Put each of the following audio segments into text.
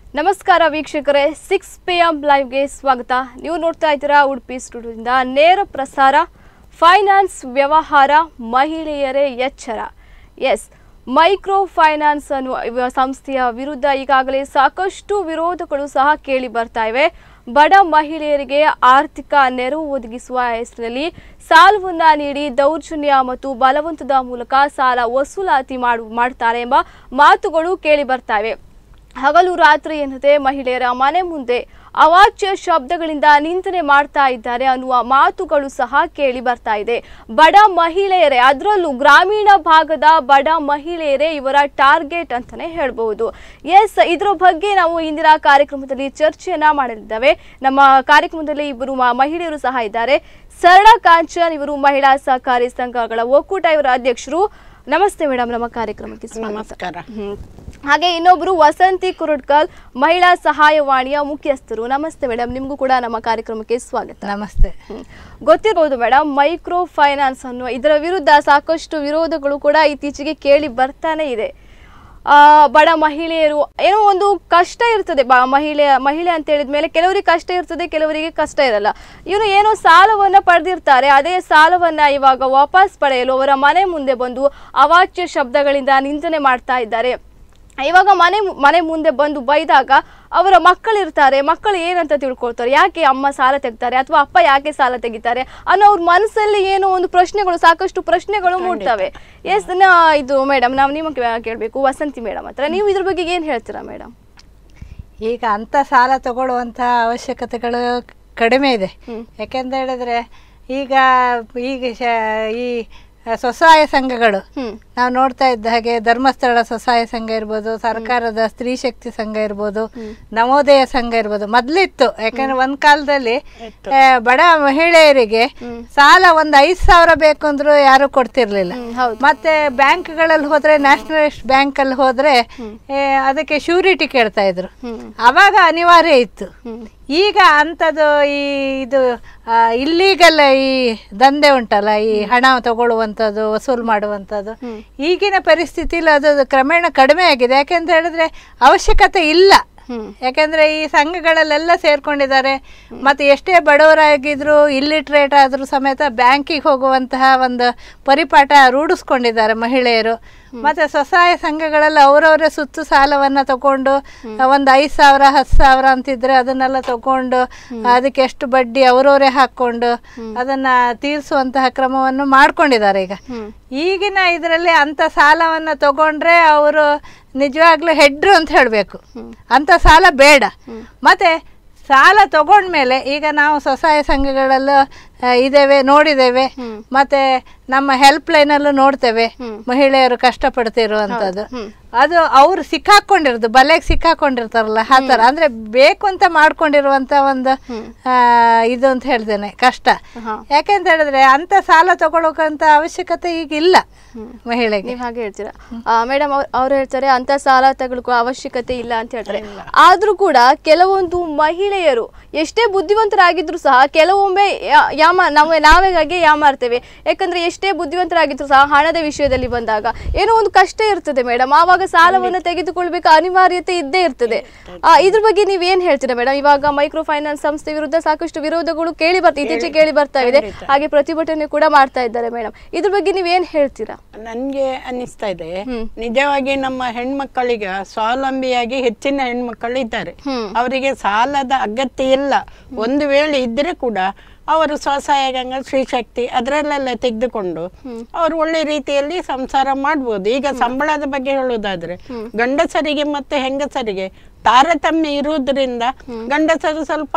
ನಮಸ್ಕಾರ ವೀಕ್ಷಕರೇ six P M ಲೈವ್ಗೆ ಸ್ವಾಗತ ನೀವು ನೋಡ್ತಾ ಇದ್ದೀರಾ ಉಡುಪಿ ಸ್ಟುಡಿಯೋದಿಂದ ನೇರ ಪ್ರಸಾರ ಫೈನಾನ್ಸ್ ವ್ಯವಹಾರ ಮಹಿಳೆಯರೇ ಎಚ್ಚರ ಎಸ್ ಮೈಕ್ರೋ ಫೈನಾನ್ಸ್ ಅನ್ನುವ ಇವ ಸಂಸ್ಥೆಯ ವಿರುದ್ಧ ಈಗಾಗಲೇ ಸಾಕಷ್ಟು ವಿರೋಧಗಳು ಸಹ ಕೇಳಿ ಬರ್ತಾ ಇವೆ ಬಡ ಮಹಿಳೆಯರಿಗೆ ಆರ್ಥಿಕ ನೆರವು ಒದಗಿಸುವ ಹೆಸರಿನಲ್ಲಿ ಸಾಲವನ್ನ ನೀಡಿ ದೌರ್ಜನ್ಯ ಮತ್ತು ಬಲವಂತದ ಮೂಲಕ ಸಾಲ ವಸೂಲಾತಿ ಮಾಡು ಮಾಡ್ತಾರೆ ಎಂಬ ಮಾತುಗಳು ಕೇಳಿ ಬರ್ತಾ ಇವೆ ಹಗಲು ರಾತ್ರಿ ಎನ್ನದೆ ಮಹಿಳೆಯರ ಮನೆ ಮುಂದೆ ಅವಾಚ್ಯ ಶಬ್ದಗಳಿಂದ ನಿಂದನೆ ಮಾಡ್ತಾ ಇದ್ದಾರೆ ಅನ್ನುವ ಮಾತುಗಳು ಸಹ ಕೇಳಿ ಬರ್ತಾ ಇದೆ ಬಡ ಮಹಿಳೆಯರೇ ಅದರಲ್ಲೂ ಗ್ರಾಮೀಣ ಭಾಗದ ಬಡ ಮಹಿಳೆಯರೇ ಇವರ ಟಾರ್ಗೆಟ್ ಅಂತಾನೆ ಹೇಳ್ಬಹುದು ಎಸ್ ಇದರ ಬಗ್ಗೆ ನಾವು ಇಂದಿನ ಕಾರ್ಯಕ್ರಮದಲ್ಲಿ ಚರ್ಚೆಯನ್ನ ಮಾಡಲಿದ್ದೇವೆ ನಮ್ಮ ಕಾರ್ಯಕ್ರಮದಲ್ಲಿ ಇಬ್ಬರು ಮ- ಮಹಿಳೆಯರು ಸಹ ಇದ್ದಾರೆ ಸರಳ ಕಾಂಚನ್ ಇವರು ಮಹಿಳಾ ಸಹಕಾರಿ ಸಂಘಗಳ ಒಕ್ಕೂಟ ಇವರ ಅಧ್ಯಕ್ಷರು ನಮಸ್ತೆ ಮೇಡಮ್ ನಮ್ಮ ಕಾರ್ಯಕ್ರಮಕ್ಕೆ ಸ್ವಾಗತ ನಮಸ್ಕಾರ ಹ್ಮ್. ಹಾಗೆ ಇನ್ನೊಬ್ರು ವಸಂತಿ ಕುರುಡ್ಕಲ್ ಮಹಿಳಾ ಸಹಾಯವಾಣಿಯ ಮುಖ್ಯಸ್ಥರು ನಮಸ್ತೆ ಮೇಡಮ್ ನಿಮಗೂ ಕೂಡ ನಮ್ಮ ಕಾರ್ಯಕ್ರಮಕ್ಕೆ ಸ್ವಾಗತ ನಮಸ್ತೆ ಹ್ಮ್. ಗೊತ್ತಿರಬಹುದು ಮೇಡಮ್ ಮೈಕ್ರೋ ಫೈನಾನ್ಸ್ ಅನ್ನುವ ಇದರ ವಿರುದ್ಧ ಸಾಕಷ್ಟು ವಿರೋಧಗಳು ಕೂಡ ಇತ್ತೀಚೆಗೆ ಕೇಳಿ ಬರ್ತಾನೆ ಇದೆ ಆ, ಬಡ ಮಹಿಳೆಯರು ಏನೋ ಒಂದು ಕಷ್ಟ ಇರ್ತದೆ ಬ ಮಹಿಳೆ ಮಹಿಳೆ ಅಂತ ಹೇಳಿದ ಮೇಲೆ ಕೆಲವರಿಗೆ ಕಷ್ಟ ಇರ್ತದೆ ಕೆಲವರಿಗೆ ಕಷ್ಟ ಇರಲ್ಲ ಇವರು ಏನೋ ಸಾಲವನ್ನ ಪಡೆದಿರ್ತಾರೆ ಅದೇ ಸಾಲವನ್ನ ಇವಾಗ ವಾಪಸ್ ಪಡೆಯಲು ಅವರ ಮನೆ ಮುಂದೆ ಬಂದು ಅವಾಚ್ಯ ಶಬ್ದಗಳಿಂದ ನಿಂದನೆ ಮಾಡ್ತಾ ಇದ್ದಾರೆ ಇವಾಗ ಮನೆ ಮು- ಮನೆ ಮುಂದೆ ಬಂದು ಬೈದಾಗ ಅವರ ಮಕ್ಕಳಿರ್ತಾರೆ ಮಕ್ಕಳು ಏನಂತ ತಿಳ್ಕೊಳ್ತಾರೆ ಯಾಕೆ ಅಮ್ಮ ಸಾಲ ತೆಗಿತಾರೆ ಅಥವಾ ಅಪ್ಪ ಯಾಕೆ ಸಾಲ ತೆಗಿತಾರೆ ಅನ್ನೋ ಅವ್ರ ಮನಸ್ಸಲ್ಲಿ ಏನೋ ಒಂದು ಪ್ರಶ್ನೆಗಳು ಸಾಕಷ್ಟು ಪ್ರಶ್ನೆಗಳು ಮೂಡ್ತವೆ ಎಸ್ ಇದು ಮೇಡಮ್ ನಾವು ನಿಮಗೆ ಕೇಳಬೇಕು ವಸಂತಿ ಮೇಡಮ್ ಹತ್ರ ನೀವು ಇದ್ರ ಬಗ್ಗೆ ಏನು ಹೇಳ್ತೀರಾ ಮೇಡಮ್ ಈಗ ಅಂಥ ಸಾಲ ತಗೊಳ್ಳುವಂಥ ಅವಶ್ಯಕತೆಗಳು ಕಡಿಮೆ ಇದೆ ಹ್ಮ್. ಯಾಕೆಂತ ಹೇಳಿದ್ರೆ ಈಗ ಈಗ ಶ- ಈ ಸ್ವಸಹಾಯ ಸಂಘಗಳು ಹ್ಮ್ ನಾವು ನೋಡ್ತಾ ಇದ್ದ ಹಾಗೆ ಧರ್ಮಸ್ಥಳ ಸ್ವಸಹಾಯ ಸಂಘ ಇರ್ಬೋದು ಸರ್ಕಾರದ ಸ್ತ್ರೀ ಶಕ್ತಿ ಸಂಘ ಇರ್ಬೋದು ನವೋದಯ ಸಂಘ ಇರ್ಬೋದು ಮೊದ್ಲಿತ್ತು ಯಾಕಂದ್ರೆ ಒಂದ್ ಕಾಲದಲ್ಲಿ ಆ, ಬಡ ಮಹಿಳೆಯರಿಗೆ ಸಾಲ ಒಂದ್ ಐದ್ ಸಾವಿರ ಬೇಕು ಅಂದ್ರೂ ಯಾರು ಕೊಡ್ತಿರ್ಲಿಲ್ಲ ಹ್ಮ್, ಹೌದು ಮತ್ತೆ ಬ್ಯಾಂಕ್ಗಳಲ್ಲಿ ಹೋದ್ರೆ ನ್ಯಾಷನಲಿಸ್ಟ್ ಬ್ಯಾಂಕ್ ಅಲ್ಲಿ ಹೋದ್ರೆ ಏ, ಅದಕ್ಕೆ ಶ್ಯೂರಿಟಿ ಕೇಳ್ತಾ ಇದ್ರು ಹ್ಮ್ ಅವಾಗ ಅನಿವಾರ್ಯ ಇತ್ತು ಹ್ಮ್ ಈಗ ಅಂಥದ್ದು ಈ ಇದು ಇಲ್ಲೀಗಲ್ ಈ ದಂಧೆ ಉಂಟಲ್ಲ ಈ ಹಣ ತಗೊಳ್ಳುವಂಥದ್ದು ವಸೂಲು ಮಾಡುವಂಥದ್ದು ಹ್ಮ್. ಈಗಿನ ಪರಿಸ್ಥಿತಿಲಿ ಅದು ಕ್ರಮೇಣ ಕಡಿಮೆ ಆಗಿದೆ ಯಾಕೆಂತ ಹೇಳಿದ್ರೆ ಅವಶ್ಯಕತೆ ಇಲ್ಲ ಹ್ಮ್ ಯಾಕೆಂದ್ರೆ ಈ ಸಂಘಗಳಲ್ಲೆಲ್ಲ ಸೇರ್ಕೊಂಡಿದ್ದಾರೆ ಮತ್ತೆ ಎಷ್ಟೇ ಬಡವರಾಗಿದ್ರು ಇಲ್ಲಿಟ್ರೇಟ್ ಆದ್ರೂ ಸಮೇತ ಬ್ಯಾಂಕಿಗೆ ಹೋಗುವಂತಹ ಒಂದು ಪರಿಪಾಠ ರೂಢಿಸ್ಕೊಂಡಿದ್ದಾರೆ ಮಹಿಳೆಯರು ಮತ್ತೆ ಸ್ವಸಹಾಯ ಸಂಘಗಳಲ್ಲಿ ಅವರವರೇ ಸುತ್ತು ಸಾಲವನ್ನ ತಗೊಂಡು ಒಂದು ಐದು ಸಾವಿರ ಹತ್ತು ಸಾವಿರ ಅಂತಿದ್ರೆ ಅದನ್ನೆಲ್ಲ ತಗೊಂಡು ಅದಕ್ಕೆ ಎಷ್ಟು ಬಡ್ಡಿ ಅವರವರೇ ಹಾಕೊಂಡು ಅದನ್ನ ತೀರಿಸುವಂತಹ ಕ್ರಮವನ್ನು ಮಾಡ್ಕೊಂಡಿದ್ದಾರೆ ಈಗ ಹ್ಮ್ ಈಗಿನ ಇದರಲ್ಲಿ ಅಂಥ ಸಾಲವನ್ನು ತಗೊಂಡ್ರೆ ಅವರು ನಿಜವಾಗ್ಲೂ ಹೆಡ್ರು ಅಂತ ಹೇಳಬೇಕು ಅಂಥ ಸಾಲ ಬೇಡ ಮತ್ತೆ ಸಾಲ ತಗೊಂಡ್ಮೇಲೆ ಈಗ ನಾವು ಸ್ವಸಹಾಯ ಸಂಘಗಳಲ್ಲೂ ಆ, ಇದ್ದೇವೆ ನೋಡಿದ್ದೇವೆ ಮತ್ತೆ ನಮ್ಮ ಹೆಲ್ಪ್ ಲೈನಲ್ಲೂ ನೋಡ್ತೇವೆ ಮಹಿಳೆಯರು ಕಷ್ಟಪಡ್ತಿರುವಂಥದ್ದು ಅದು ಅವ್ರು ಸಿಕ್ಕಾಕೊಂಡಿರೋದು ಬಲೆಗೆ ಸಿಕ್ಕಾಕೊಂಡಿರ್ತಾರಲ್ಲ ಆ ಥರ ಅಂದ್ರೆ ಬೇಕು ಅಂತ ಮಾಡ್ಕೊಂಡಿರುವಂತ ಒಂದು ಆ, ಇದು ಅಂತ ಹೇಳ್ತೇನೆ ಕಷ್ಟ ಹಾ. ಯಾಕೆಂತ ಹೇಳಿದ್ರೆ ಅಂತ ಸಾಲ ತಗೊಳ್ಳೋಕಂತ ಅವಶ್ಯಕತೆ ಈಗ ಇಲ್ಲ ಮಹಿಳೆಗೆ ನೀವು ಹಾಗೆ ಹೇಳ್ತೀರಾ ಮೇಡಮ್ ಅವ್ರು ಹೇಳ್ತಾರೆ ಅಂತ ಸಾಲ ತಗೊಳ್ಕೋ ಅವಶ್ಯಕತೆ ಇಲ್ಲ ಅಂತ ಹೇಳ್ತಾರೆ ಆದ್ರೂ ಕೂಡ ಕೆಲವೊಂದು ಮಹಿಳೆಯರು ಎಷ್ಟೇ ಬುದ್ಧಿವಂತರಾಗಿದ್ರು ಸಹ ಕೆಲವೊಮ್ಮೆ ಯಾ- ಯಾಮ ನಾವು ನಾವೇಗಾಗಿ ಯಾಮಾರ್ತೇವೆ ಯಾಕಂದ್ರೆ ಎಷ್ಟೇ ಬುದ್ಧಿವಂತರಾಗಿದ್ರು ಸಹ ಹಣದ ವಿಷಯದಲ್ಲಿ ಬಂದಾಗ ಏನೋ ಒಂದು ಕಷ್ಟ ಇರ್ತದೆ ಮೇಡಮ್ ಆವಾಗ ಸಾಲವನ್ನು ತೆಗೆದುಕೊಳ್ಬೇಕು ಅನಿವಾರ್ಯತೆ ಇದ್ದೇ ಇರ್ತದೆ ಆ, ಇದ್ರ ಬಗ್ಗೆ ನೀವ್ ಏನ್ ಹೇಳ್ತೀರಾ ಮೇಡಮ್ ಇವಾಗ ಮೈಕ್ರೋ ಫೈನಾನ್ಸ್ ಸಂಸ್ಥೆ ವಿರುದ್ಧ ಸಾಕಷ್ಟು ವಿರೋಧಗಳು ಕೇಳಿ ಬರ್ತಾ ಇತ್ತೀಚೆಗೆ ಕೇಳಿ ಬರ್ತಾ ಇದೆ ಹಾಗೆ ಪ್ರತಿಭಟನೆ ಕೂಡ ಮಾಡ್ತಾ ಇದ್ದಾರೆ ಮೇಡಮ್ ಇದ್ರ ಬಗ್ಗೆ ನೀವ್ ಏನ್ ಹೇಳ್ತೀರಾ ನನ್ಗೆ ಅನ್ನಿಸ್ತಾ ಇದೆ ಹ್ಮ್. ನಿಜವಾಗಿ ನಮ್ಮ ಹೆಣ್ಮಕ್ಕಳಿಗೆ ಸ್ವಾವಲಂಬಿಯಾಗಿ ಹೆಚ್ಚಿನ ಹೆಣ್ಮಕ್ಕಳು ಇದ್ದಾರೆ ಹ್ಮ್. ಅವರಿಗೆ ಸಾಲದ ಅಗತ್ಯ ಇಲ್ಲ ಒಂದು ವೇಳೆ ಇದ್ರೆ ಕೂಡ ಅವರು ಸ್ವಸಹಾಯ ಗಂಗ ಶ್ರೀಶಕ್ತಿ ಅದರಲ್ಲೆಲ್ಲ ತೆಗೆದುಕೊಂಡು ಅವರು ಒಳ್ಳೆ ರೀತಿಯಲ್ಲಿ ಸಂಸಾರ ಮಾಡ್ಬೋದು ಈಗ ಸಂಬಳದ ಬಗ್ಗೆ ಹೇಳುವುದಾದ್ರೆ ಗಂಡಸರಿಗೆ ಮತ್ತೆ ಹೆಂಗಸರಿಗೆ ತಾರತಮ್ಯ ಇರುವುದರಿಂದ ಗಂಡಸರು ಸ್ವಲ್ಪ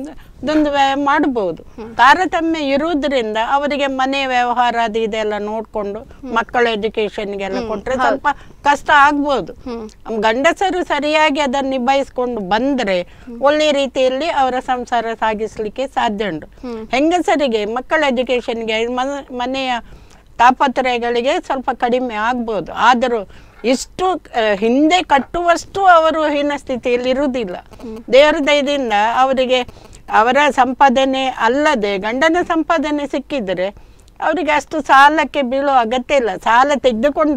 ದುಂದು ಮಾಡಬಹುದು ತಾರತಮ್ಯ ಇರುವುದರಿಂದ ಅವರಿಗೆ ಮನೆ ವ್ಯವಹಾರ ಅದು ಇದೆಲ್ಲ ನೋಡ್ಕೊಂಡು ಮಕ್ಕಳ ಎಜುಕೇಶನ್ಗೆಲ್ಲ ಕೊಟ್ರೆ ಸ್ವಲ್ಪ ಕಷ್ಟ ಆಗ್ಬೋದು ಗಂಡಸರು ಸರಿಯಾಗಿ ಅದನ್ನು ನಿಭಾಯಿಸ್ಕೊಂಡು ಬಂದ್ರೆ ಒಳ್ಳೆ ರೀತಿಯಲ್ಲಿ ಅವರ ಸಂಸಾರ ಸಾಗಿಸ್ಲಿಕ್ಕೆ ಸಾಧ್ಯ ಉಂಟು ಹೆಂಗಸರಿಗೆ ಮಕ್ಕಳ ಎಜುಕೇಶನ್ಗೆ ಮನೆಯ ತಾಪತ್ರಯಗಳಿಗೆ ಸ್ವಲ್ಪ ಕಡಿಮೆ ಆಗ್ಬೋದು ಆದರೂ ಇಷ್ಟು ಆ, ಹಿಂದೆ ಕಟ್ಟುವಷ್ಟು ಅವರು ಹೀನ ಸ್ಥಿತಿಯಲ್ಲಿ ಇರುವುದಿಲ್ಲ ದೇವರ ದಯದಿಂದ ಅವರಿಗೆ ಅವರ ಸಂಪಾದನೆ ಅಲ್ಲದೆ ಗಂಡನ ಸಂಪಾದನೆ ಸಿಕ್ಕಿದರೆ ಅವರಿಗೆ ಅಷ್ಟು ಸಾಲಕ್ಕೆ ಬೀಳೋ ಅಗತ್ಯ ಇಲ್ಲ ಸಾಲ ತೆಗೆದುಕೊಂಡ್ರು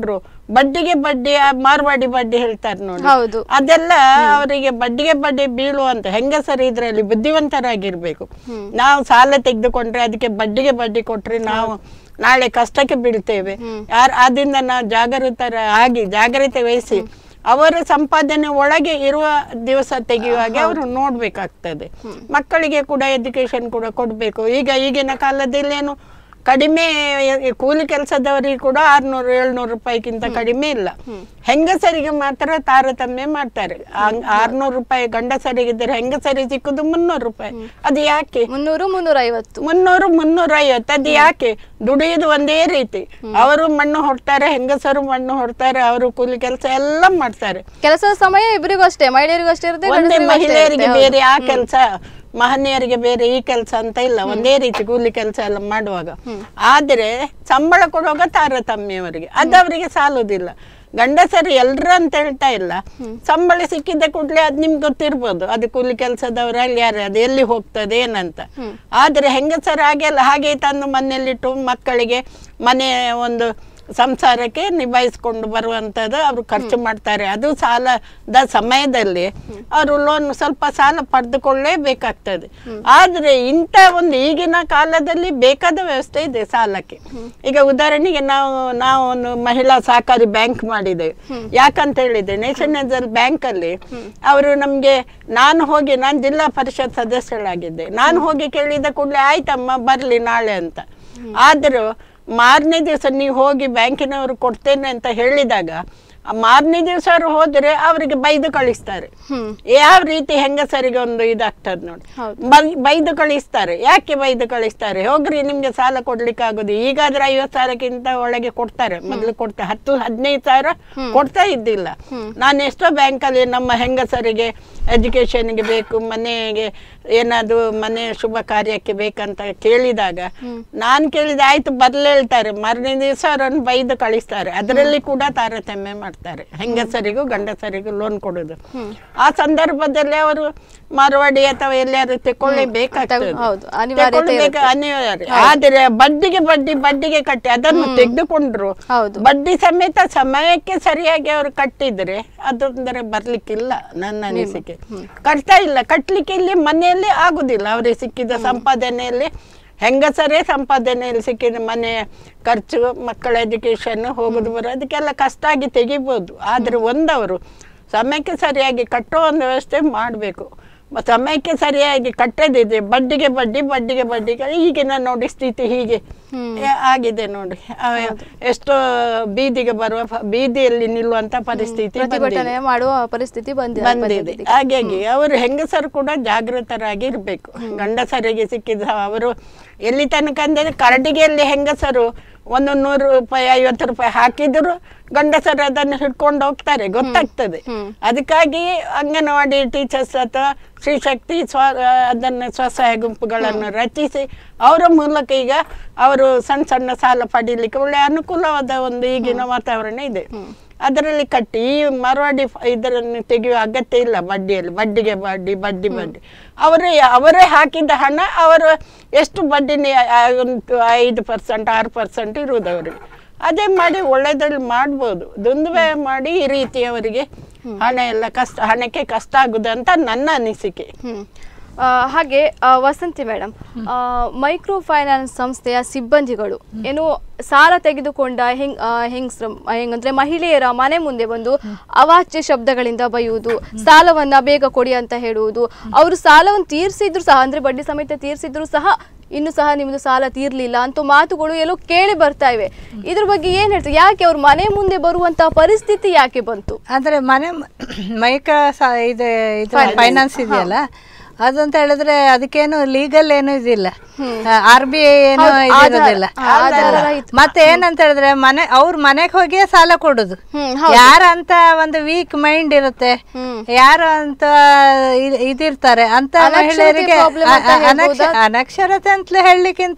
ಬಡ್ಡಿಗೆ ಬಡ್ಡಿ ಆ ಮಾರ್ವಾಡಿ ಬಡ್ಡಿ ಹೇಳ್ತಾರೆ ನೋಡಿ ಹೌದು ಅದೆಲ್ಲ ಅವರಿಗೆ ಬಡ್ಡಿಗೆ ಬಡ್ಡಿ ಬೀಳುವಂತ ಹೆಂಗಸರು ಇದ್ರಲ್ಲಿ ಬುದ್ಧಿವಂತರಾಗಿರ್ಬೇಕು ನಾವು ಸಾಲ ತೆಗೆದುಕೊಂಡ್ರೆ ಅದಕ್ಕೆ ಬಡ್ಡಿಗೆ ಬಡ್ಡಿ ಕೊಟ್ರೆ ನಾವು ನಾಳೆ ಕಷ್ಟಕ್ಕೆ ಬೀಳ್ತೇವೆ ಯಾರ್ ಆದ್ರಿಂದ ನಾವು ಜಾಗೃತರ ಆಗಿ ಜಾಗ್ರತೆ ವಹಿಸಿ ಅವರ ಸಂಪಾದನೆ ಒಳಗೆ ಇರುವ ದಿವಸ ತೆಗೆಯುವಾಗೆ ಅವರು ನೋಡ್ಬೇಕಾಗ್ತದೆ ಮಕ್ಕಳಿಗೆ ಕೂಡ ಎಜುಕೇಶನ್ ಕೂಡ ಕೊಡ್ಬೇಕು ಈಗ ಈಗಿನ ಕಾಲದಲ್ಲಿ ಏನು ಕಡಿಮೆ ಎ- ಕೂಲಿ ಕೆಲಸದವರಿಗೆ ಕೂಡ ಆರ್ನೂರು ಏಳ್ನೂರು ರೂಪಾಯಿಗಿಂತ ಕಡಿಮೆ ಇಲ್ಲ ಹೆಂಗಸರಿಗೆ ಮಾತ್ರ ತಾರತಮ್ಯ ಮಾಡ್ತಾರೆ ಆಂಗ್- ಆರ್ನೂರು ರೂಪಾಯಿ ಗಂಡಸರಿಗಿದ್ದರೆ ಹೆಂಗಸರಿಗೆ ಸಿಕ್ಕುದು ಮುನ್ನೂರು ರೂಪಾಯಿ ಅದು ಯಾಕೆ ಮುನ್ನೂರು ಮುನ್ನೂರ ಐವತ್ತು ಮುನ್ನೂರು ಮುನ್ನೂರ ಐವತ್ತು ಅದು ಯಾಕೆ ದುಡಿಯೋದು ಒಂದೇ ರೀತಿ ಅವರು ಮಣ್ಣು ಹೊಡ್ತಾರೆ ಹೆಂಗಸರು ಮಣ್ಣು ಹೊಡ್ತಾರೆ ಅವರು ಕೂಲಿ ಕೆಲಸ ಎಲ್ಲ ಮಾಡ್ತಾರೆ ಕೆಲಸದ ಸಮಯ ಇಬ್ಬರಿಗೂ ಅಷ್ಟೇ ಮಹಿಳೆಯರಿಗೂ ಅಷ್ಟೇ ಇರುತ್ತೆ ಒಂದೇ ಗಂಡಸರಿಗೂ ಅಷ್ಟೇ ಮಹಿಳೆಯರಿಗೆ ಇರುತ್ತೆ. ಬೇರೆ ಆ ಕೆಲಸ ಮಹನೀಯರಿಗೆ ಬೇರೆ ಈ ಕೆಲಸ ಅಂತ ಇಲ್ಲ ಒಂದೇ ರೀತಿ ಕೂಲಿ ಕೆಲಸ ಎಲ್ಲ ಮಾಡುವಾಗ ಆದ್ರೆ ಸಂಬಳ ಕೊಡುವಾಗ ತಾರತಮ್ಯ ಅವರಿಗೆ ಅದು ಅವರಿಗೆ ಸಾಲುದಿಲ್ಲ ಗಂಡಸರು ಎಲ್ರು ಅಂತ ಹೇಳ್ತಾ ಇಲ್ಲ ಸಂಬಳ ಸಿಕ್ಕಿದ ಕೂಡಲೇ ಅದ್ ನಿಮ್ಗೆ ಗೊತ್ತಿರ್ಬೋದು ಅದು ಕೂಲಿ ಕೆಲಸದವರಲ್ಲಿ ಯಾರು ಅದು ಎಲ್ಲಿ ಹೋಗ್ತದೆ ಏನಂತ ಆದ್ರೆ ಹೆಂಗಸರು ಹಾಗೆ ಅಲ್ಲ ಹಾಗೆ ತಂದು ಮನೆಯಲ್ಲಿಟ್ಟು ಮಕ್ಕಳಿಗೆ ಮನೆ ಒಂದು ಸಂಸಾರಕ್ಕೆ ನಿಭಾಯಿಸ್ಕೊಂಡು ಬರುವಂಥದ್ದು ಅವರು ಖರ್ಚು ಮಾಡ್ತಾರೆ ಅದು ಸಾಲದ ಸಮಯದಲ್ಲಿ ಅವರು ಲೋನ್ ಸ್ವಲ್ಪ ಸಾಲ ಪಡೆದುಕೊಳ್ಳೇಬೇಕಾಗ್ತದೆ ಆದ್ರೆ ಇಂಥ ಒಂದು ಈಗಿನ ಕಾಲದಲ್ಲಿ ಬೇಕಾದ ವ್ಯವಸ್ಥೆ ಇದೆ ಸಾಲಕ್ಕೆ ಈಗ ಉದಾಹರಣೆಗೆ ನಾವು ನಾವು ಒಂದು ಮಹಿಳಾ ಸಹಕಾರಿ ಬ್ಯಾಂಕ್ ಮಾಡಿದ್ದೇವೆ ಯಾಕಂತ ಹೇಳಿದ್ರೆ ನ್ಯಾಷನಲ್ ಬ್ಯಾಂಕ್ ಅಲ್ಲಿ ಅವರು ನಮ್ಗೆ ನಾನು ಹೋಗಿ ನಾನು ಜಿಲ್ಲಾ ಪರಿಷತ್ ಸದಸ್ಯಳಾಗಿದ್ದೆ ನಾನು ಹೋಗಿ ಕೇಳಿದ ಕೂಡಲೇ ಆಯ್ತಮ್ಮ ಬರ್ಲಿ ನಾಳೆ ಅಂತ ಆದರೂ ಮಾರನೇ ದಿವಸ ನೀವು ಹೋಗಿ ಬ್ಯಾಂಕಿನವರು ಕೊಡ್ತೇನೆ ಅಂತ ಹೇಳಿದಾಗ ಆ ಮಾರನೇ ದಿವಸ ಅವ್ರು ಹೋದ್ರೆ ಅವರಿಗೆ ಬೈದು ಕಳಿಸ್ತಾರೆ ಹ್ಮ್ ಯಾವ ರೀತಿ ಹೆಂಗಸರಿಗೆ ಒಂದು ಇದಾಗ್ತದೆ ನೋಡಿ ಹೌದು. ಬೈ- ಬೈದು ಕಳಿಸ್ತಾರೆ ಯಾಕೆ ಬೈದು ಕಳಿಸ್ತಾರೆ ಹೋಗ್ರಿ ನಿಮ್ಗೆ ಸಾಲ ಕೊಡ್ಲಿಕ್ಕೆ ಆಗೋದು ಈಗಾದ್ರೆ ಐವತ್ತು ಸಾವಿರಕ್ಕಿಂತ ಒಳಗೆ ಕೊಡ್ತಾರೆ ಮೊದಲು ಕೊಡ್ತಾರೆ ಹತ್ತು ಹದಿನೈದು ಸಾವಿರ ಕೊಡ್ತಾ ಇದ್ದಿಲ್ಲ ನಾನು ಎಷ್ಟೋ ಬ್ಯಾಂಕಲ್ಲಿ ನಮ್ಮ ಹೆಂಗಸರಿಗೆ ಎಜುಕೇಶನ್ಗೆ ಬೇಕು ಮನೆಗೆ ಏನಾದ್ರು ಮನೆ ಶುಭ ಕಾರ್ಯಕ್ಕೆ ಬೇಕಂತ ಕೇಳಿದಾಗ ನಾನು ಕೇಳಿದ ಆಯ್ತು ಬರ್ಲಿ ಹೇಳ್ತಾರೆ ಮಾರನೇ ದಿವಸ ಅವರನ್ನು ಬೈದು ಕಳಿಸ್ತಾರೆ ಅದರಲ್ಲಿ ಕೂಡ ತಾರತಮ್ಯ ಮಾಡ್ತಾರೆ ಹೆಂಗಸರಿಗೂ ಗಂಡಸರಿಗೂ ಲೋನ್ ಕೊಡೋದು ಆ ಸಂದರ್ಭದಲ್ಲಿ ಅವರು ಮಾರವಾಡಿ ಅಥವಾ ಎಲ್ಲಾರು ತಕೊಳ್ಳೇಬೇಕಾಗ್ತದೆ ಹೌದು, ಅನಿವಾರ್ಯತೆ ತಗೊಳ್ಬೇಕು, ಅನಿವಾರ್ಯ ಆದರೆ ಬಡ್ಡಿಗೆ ಬಡ್ಡಿ ಬಡ್ಡಿಗೆ ಕಟ್ಟಿ ಅದನ್ನು ತೆಗೆದುಕೊಂಡ್ರು ಹೌದು. ಬಡ್ಡಿ ಸಮೇತ ಸಮಯಕ್ಕೆ ಸರಿಯಾಗಿ ಅವರು ಕಟ್ಟಿದ್ರೆ ಅದೊಂದರೆ ಬರ್ಲಿಕ್ಕಿಲ್ಲ ನನ್ನ ಅನಿಸಿಕೆ ಕಟ್ತಾ ಇಲ್ಲ ಕಟ್ಲಿಕ್ಕೆ ಇಲ್ಲಿ ಮನೆಯಲ್ಲಿ ಆಗುದಿಲ್ಲ ಅವರಿಗೆ ಸಿಕ್ಕಿದ ಸಂಪಾದನೆಯಲ್ಲಿ ಹೆಂಗಸರೇ ಸಂಪಾದನೆಯಲ್ಲಿ ಸಿಕ್ಕಿದ ಮನೆ ಖರ್ಚು ಮಕ್ಕಳ ಎಜುಕೇಶನ್ ಹೋಗುದು ಬರೋದು ಅದಕ್ಕೆಲ್ಲ ಕಷ್ಟ ಆಗಿ ತೆಗಿಬೋದು ಆದರೆ ಒಂದವರು ಸಮಯಕ್ಕೆ ಸರಿಯಾಗಿ ಕಟ್ಟೋ ಒಂದು ವ್ಯವಸ್ಥೆ ಮಾಡಬೇಕು ಸಮಯಕ್ಕೆ ಸರಿಯಾಗಿ ಕಟ್ಟದಿದೆ ಬಡ್ಡಿಗೆ ಬಡ್ಡಿ ಬಡ್ಡಿಗೆ ಬಡ್ಡಿಗೆ ಈಗಿನ ನೋಡಿ ಸ್ಥಿತಿ ಹೀಗೆ ಏ- ಆಗಿದೆ ನೋಡಿ ಅವ ಎಷ್ಟೋ ಬೀದಿಗೆ ಬರುವ ಪ- ಬೀದಿಯಲ್ಲಿ ನಿಲ್ಲುವಂತ ಪರಿಸ್ಥಿತಿ ಬಂದಿದೆ. ಪ್ರತಿಭಟನೆ ಮಾಡುವ ಪರಿಸ್ಥಿತಿ ಬಂದಿದೆ ಬಂದಿದೆ ಹಾಗಾಗಿ ಅವರು ಹೆಂಗಸರು ಕೂಡ ಜಾಗೃತರಾಗಿ ಇರಬೇಕು ಗಂಡಸರಿಗೆ ಸಿಕ್ಕಿದ ಅವರು ಎಲ್ಲಿ ತನಕ ಅಂದರೆ ಕರಡಿಗೆಯಲ್ಲಿ ಹೆಂಗಸರು ಒಂದು ನೂರು ರೂಪಾಯಿ ಐವತ್ತು ರೂಪಾಯಿ ಹಾಕಿದ್ರು ಗಂಡಸರು ಅದನ್ನು ಹಿಡ್ಕೊಂಡು ಹೋಗ್ತಾರೆ ಗೊತ್ತಾಗ್ತದೆ ಅದಕ್ಕಾಗಿ ಅಂಗನವಾಡಿ ಟೀಚರ್ಸ್ ಅಥವಾ ಶ್ರೀಶಕ್ತಿ ಸ್ವ ಅದನ್ನು ಸ್ವಸಹಾಯ ಗುಂಪುಗಳನ್ನು ರಚಿಸಿ ಅವರ ಮೂಲಕ ಈಗ ಅವರು ಸಣ್ಣ ಸಣ್ಣ ಸಾಲ ಪಡೀಲಿಕ್ಕೆ ಒಳ್ಳೆ ಅನುಕೂಲವಾದ ಒಂದು ಈಗಿನ ವಾತಾವರಣ ಇದೆ ಅದರಲ್ಲಿ ಕಟ್ಟಿ ಈ ಮರವಾಡಿ ಫ- ಇದನ್ನು ತೆಗೆಯುವ ಅಗತ್ಯ ಇಲ್ಲ ಬಡ್ಡಿಯಲ್ಲಿ ಬಡ್ಡಿಗೆ ಬಡ್ಡಿ ಬಡ್ಡಿ ಬಡ್ಡಿ ಅವರೇ ಅವರೇ ಹಾಕಿದ ಹಣ ಅವರು ಎಷ್ಟು ಬಡ್ಡಿನಿ ಒಂದು ಐದು ಪರ್ಸೆಂಟ್ ಆರು ಪರ್ಸೆಂಟ್ ಇರುವುದು ಅವರಿಗೆ ಅದೇ ಮಾಡಿ ಒಳ್ಳೆದ್ರಲ್ಲಿ ಮಾಡ್ಬೋದು ದುಂದುವೆ ಮಾಡಿ ಈ ರೀತಿ ಅವರಿಗೆ ಹಣ ಎಲ್ಲ ಕಷ್ಟ ಹಣಕ್ಕೆ ಕಷ್ಟ ಆಗುದು ಅಂತ ನನ್ನ ಅನಿಸಿಕೆ ಹ್ಮ್. ಆ, ಹಾಗೆ ಆ, ವಸಂತಿ ಮೇಡಮ್ ಮೈಕ್ರೋ ಫೈನಾನ್ಸ್ ಸಂಸ್ಥೆಯ ಸಿಬ್ಬಂದಿಗಳು ಏನು ಸಾಲ ತೆಗೆದುಕೊಂಡ ಹೆಂಗ್ ಆ, ಹೆಂಗ್ಸ್ರ ಹೆಂಗಂದ್ರೆ ಮಹಿಳೆಯರ ಮನೆ ಮುಂದೆ ಬಂದು ಅವಾಚ್ಯ ಶಬ್ದಗಳಿಂದ ಬೈಯುವುದು ಸಾಲವನ್ನ ಬೇಗ ಕೊಡಿ ಅಂತ ಹೇಳುವುದು ಅವರು ಸಾಲವನ್ನು ತೀರ್ಸಿದ್ರು ಸಹ ಅಂದ್ರೆ ಬಡ್ಡಿ ಸಮೇತ ತೀರ್ಸಿದ್ರು ಸಹ ಇನ್ನು ಸಹ ನಿಮ್ದು ಸಾಲ ತೀರ್ಲಿಲ್ಲ ಅಂತ ಮಾತುಗಳು ಎಲ್ಲೋ ಕೇಳಿ ಬರ್ತಾ ಇವೆ ಇದ್ರ ಬಗ್ಗೆ ಏನ್ ಹೇಳ್ತೀವಿ ಯಾಕೆ ಅವ್ರ ಮನೆ ಮುಂದೆ ಬರುವಂತ ಪರಿಸ್ಥಿತಿ ಯಾಕೆ ಬಂತು ಅಂದ್ರೆ ಮನೆ ಮ- ಮೈಕ ಸ- ಇದು ಇದು ಫೈನಾನ್ಸ್ ಇದೆಯಲ್ಲ ಅದಂತ ಹೇಳಿದ್ರೆ ಅದಕ್ಕೇನು ಲೀಗಲ್ ಏನು ಇದಿಲ್ಲ ಆರ್ ಬಿ ಐ ಏನು ಹೌದು, ಆಧಾರ- ಇದಿರೋದಿಲ್ಲ ಆಧಾರ ರಹಿತ. ಮತ್ತೆ ಏನಂತ ಹೇಳಿದ್ರೆ ಮನೆ ಅವ್ರ ಮನೆಗೆ ಹೋಗಿಯೇ ಸಾಲ ಕೊಡುದು ಹ್ಮ್, ಯಾರಂತ ಒಂದು ವೀಕ್ ಮೈಂಡ್ ಇರುತ್ತೆ ಯಾರು ಅಂತ ಇ- ಇದಿರ್ತಾರೆ ಅಂತ ಅನಕ್ಷರತೆ ಮಹಿಳೆಯರಿಗೆ problem ಅ- ಅಂತ ಅ- ಅನಕ್ಷ- ಹೇಳ್ಬೋದಾ? ಅನಕ್ಷರತೆ ಅಂತಲೇ ಹೇಳಲಿಕ್ಕಿಂತ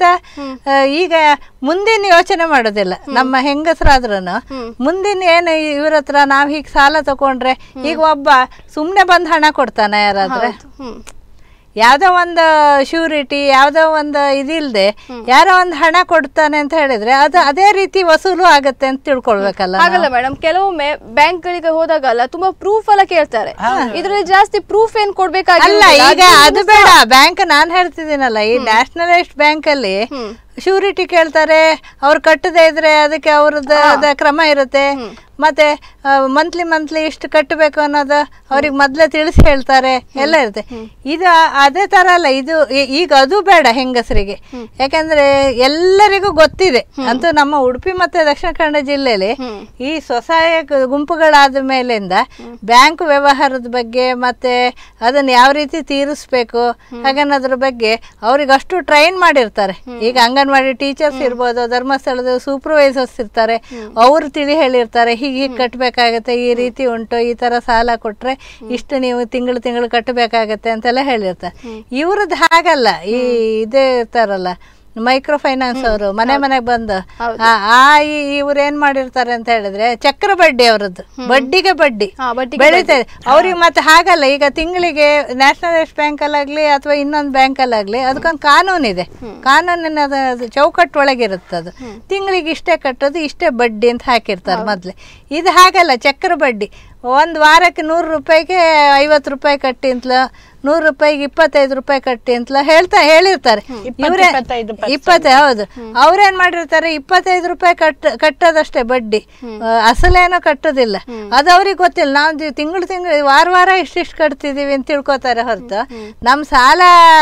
ಈಗ ಮುಂದಿನ ಯೋಚನೆ ಮಾಡೋದಿಲ್ಲ ನಮ್ಮ ಹೆಂಗಸರಾದ್ರೂ ಮುಂದಿನ ಏನು ಇವ್ರ ಹತ್ರ ನಾವ್ ಹೀಗೆ ಸಾಲ ತಗೊಂಡ್ರೆ ಈಗ ಒಬ್ಬ ಸುಮ್ನೆ ಬಂದ್ ಹಣ ಕೊಡ್ತಾನ ಯಾರಾದ್ರೆ ಹ್ಮ್ ಯಾವ್ದೋ ಒಂದು ಶ್ಯೂರಿಟಿ ಯಾವ್ದೋ ಒಂದು ಇದಿಲ್ದೆ ಯಾರೋ ಒಂದು ಹಣ ಕೊಡ್ತಾನೆ ಅಂತ ಹೇಳಿದ್ರೆ ಅದು ಅದೇ ರೀತಿ ವಸೂಲು ಆಗತ್ತೆ ಅಂತ ತಿಳ್ಕೊಳ್ಬೇಕಲ್ಲ ನಾವು. ಹಾಗಲ್ಲ ಮೇಡಮ್ ಕೆಲವೊಮ್ಮೆ ಬ್ಯಾಂಕ್ ಗಳಿಗೆ ಹೋದಾಗಲ್ಲ ತುಂಬಾ ಪ್ರೂಫ್ ಎಲ್ಲ ಕೇಳ್ತಾರೆ ಇದ್ರಲ್ಲಿ ಜಾಸ್ತಿ ಪ್ರೂಫ್ ಏನ್ ಅಲ್ಲ ಕೊಡ್ಬೇಕಾಗಿಲ್ಲ ಈಗ ಅದು ಬೇಡ ಬ್ಯಾಂಕ್ ನಾನ್ ಹೇಳ್ತಿದ್ದೀನಲ್ಲ ಈ ನ್ಯಾಷನಲೈಸ್ಡ್ ಬ್ಯಾಂಕ್ ಅಲ್ಲಿ ಶ್ಯೂರಿಟಿ ಕೇಳ್ತಾರೆ ಅವ್ರು ಕಟ್ಟದೇ ಇದ್ರೆ ಅದಕ್ಕೆ ಅವ್ರದ್ದು ಅದ ಕ್ರಮ ಇರುತ್ತೆ ಮತ್ತೆ ಮಂತ್ಲಿ ಮಂತ್ಲಿ ಇಷ್ಟು ಕಟ್ಟಬೇಕು ಅನ್ನೋದು ಅವ್ರಿಗೆ ಮೊದ್ಲೇ ತಿಳಿಸಿ ಹೇಳ್ತಾರೆ ಎಲ್ಲ ಇರುತ್ತೆ ಇದು ಅದೇ ತರ ಅಲ್ಲ ಇದು ಈ- ಈಗ ಅದು ಬೇಡ ಹೆಂಗಸರಿಗೆ ಯಾಕಂದ್ರೆ ಎಲ್ಲರಿಗೂ ಗೊತ್ತಿದೆ ಅಂತೂ ನಮ್ಮ ಉಡುಪಿ ಮತ್ತೆ ದಕ್ಷಿಣ ಕನ್ನಡ ಜಿಲ್ಲೆಯಲ್ಲಿ ಈ ಸ್ವಸಹಾಯ ಗ- ಗುಂಪುಗಳಾದ ಮೇಲಿಂದ ಬ್ಯಾಂಕ್ ವ್ಯವಹಾರದ ಬಗ್ಗೆ ಮತ್ತೆ ಅದನ್ನ ಯಾವ ರೀತಿ ತೀರಿಸ್ಬೇಕು ಹಾಗನ್ನೋದ್ರ ಬಗ್ಗೆ ಅವ್ರಿಗೆ ಅಷ್ಟು ಟ್ರೈನ್ ಮಾಡಿರ್ತಾರೆ ಈಗ ಅಂಗನವಾಡಿ ಟೀಚರ್ಸ್ ಇರ್ಬೋದು ಧರ್ಮಸ್ಥಳದ ಸೂಪರ್ವೈಸರ್ಸ್ ಇರ್ತಾರೆ ಅವರು ತಿಳಿ ಹೇಳಿರ್ತಾರೆ ಹೀಗೆ ಹೀಗೆ ಕಟ್ಟಬೇಕಾಗತ್ತೆ ಈ ರೀತಿ ಉಂಟು ಈ ತರ ಸಾಲ ಕೊಟ್ರೆ ಇಷ್ಟು ನೀವು ತಿಂಗಳು ತಿಂಗಳು ಕಟ್ಟಬೇಕಾಗತ್ತೆ ಅಂತೆಲ್ಲ ಹೇಳಿರ್ತಾರೆ ಇವ್ರದ್ದು ಹಾಗಲ್ಲ ಈ ಇದೇ ಇರ್ತಾರಲ್ಲ ಮೈಕ್ರೋ ಫೈನಾನ್ಸ್ ಅವರು ಮನೆ ಮನೆಗೆ ಬಂದು ಆ ಆ ಇವ್ರು ಏನ್ ಮಾಡಿರ್ತಾರೆ ಅಂತ ಹೇಳಿದ್ರೆ ಚಕ್ರ ಬಡ್ಡಿ ಅವರದ್ದು ಬಡ್ಡಿಗೆ ಬಡ್ಡಿ ಹಾ, ಬಡ್ಡಿಗೆ ಬೆಳೀತಾ ಇದೆ ಅವ್ರಿಗೆ ಮತ್ತೆ ಹಾಗಲ್ಲ ಈಗ ತಿಂಗಳಿಗೆ ನ್ಯಾಷನಲೈಸ್ಡ್ ಬ್ಯಾಂಕ್ ಅಲ್ಲಾಗ್ಲಿ ಅಥವಾ ಇನ್ನೊಂದು ಬ್ಯಾಂಕ್ ಅಲ್ಲಾಗ್ಲಿ ಅದಕ್ಕೊಂದು ಕಾನೂನು ಇದೆ ಕಾನೂನಿನ ಅದು- ಅದು ಚೌಕಟ್ಟು ಒಳಗಿರುತ್ತೆ ಅದು ತಿಂಗಳಿಗೆ ಇಷ್ಟೇ ಕಟ್ಟೋದು ಇಷ್ಟೇ ಬಡ್ಡಿ ಅಂತ ಹಾಕಿರ್ತಾರೆ ಮೊದ್ಲೇ ಇದು ಹಾಗಲ್ಲ ಚಕ್ರ ಬಡ್ಡಿ ಒಂದು ವಾರಕ್ಕೆ ನೂರು ರೂಪಾಯಿಗೆ ಐವತ್ತು ರೂಪಾಯಿ ಕಟ್ಟಿ ಅಂತಲ ನೂರು ರೂಪಾಯಿಗೆ ಇಪ್ಪತ್ತೈದು ರೂಪಾಯಿ ಕಟ್ಟಿ ಅಂತಲ ಹೇಳ್ತಾ ಹೇಳಿರ್ತಾರೆ ಇಪ್ಪತ್ತು, ಇವ್ರೇ ಇಪ್ಪತ್ತೈದು percent. ಇಪ್ಪತ್ತೈ ಹೌದು ಅವ್ರೇನ್ ಮಾಡಿರ್ತಾರೆ ಇಪ್ಪತ್ತೈದು ರೂಪಾಯಿ ಕಟ್ ಕಟ್ಟೋದಷ್ಟೇ ಬಡ್ಡಿ ಆ, ಅಸಲೇನೋ ಕಟ್ಟೋದಿಲ್ಲ ಅದು ಅವ್ರಿಗೆ ಗೊತ್ತಿಲ್ಲ ನಾವು ತಿಂಗಳು ತಿಂಗಳು ವಾರ ವಾರ ಇಷ್ಟಿಷ್ಟು ಕಟ್ತಿದೀವಿ ಅಂತ ತಿಳ್ಕೊತಾರೆ ಹೊರತು ನಮ್ಮ ಸಾಲ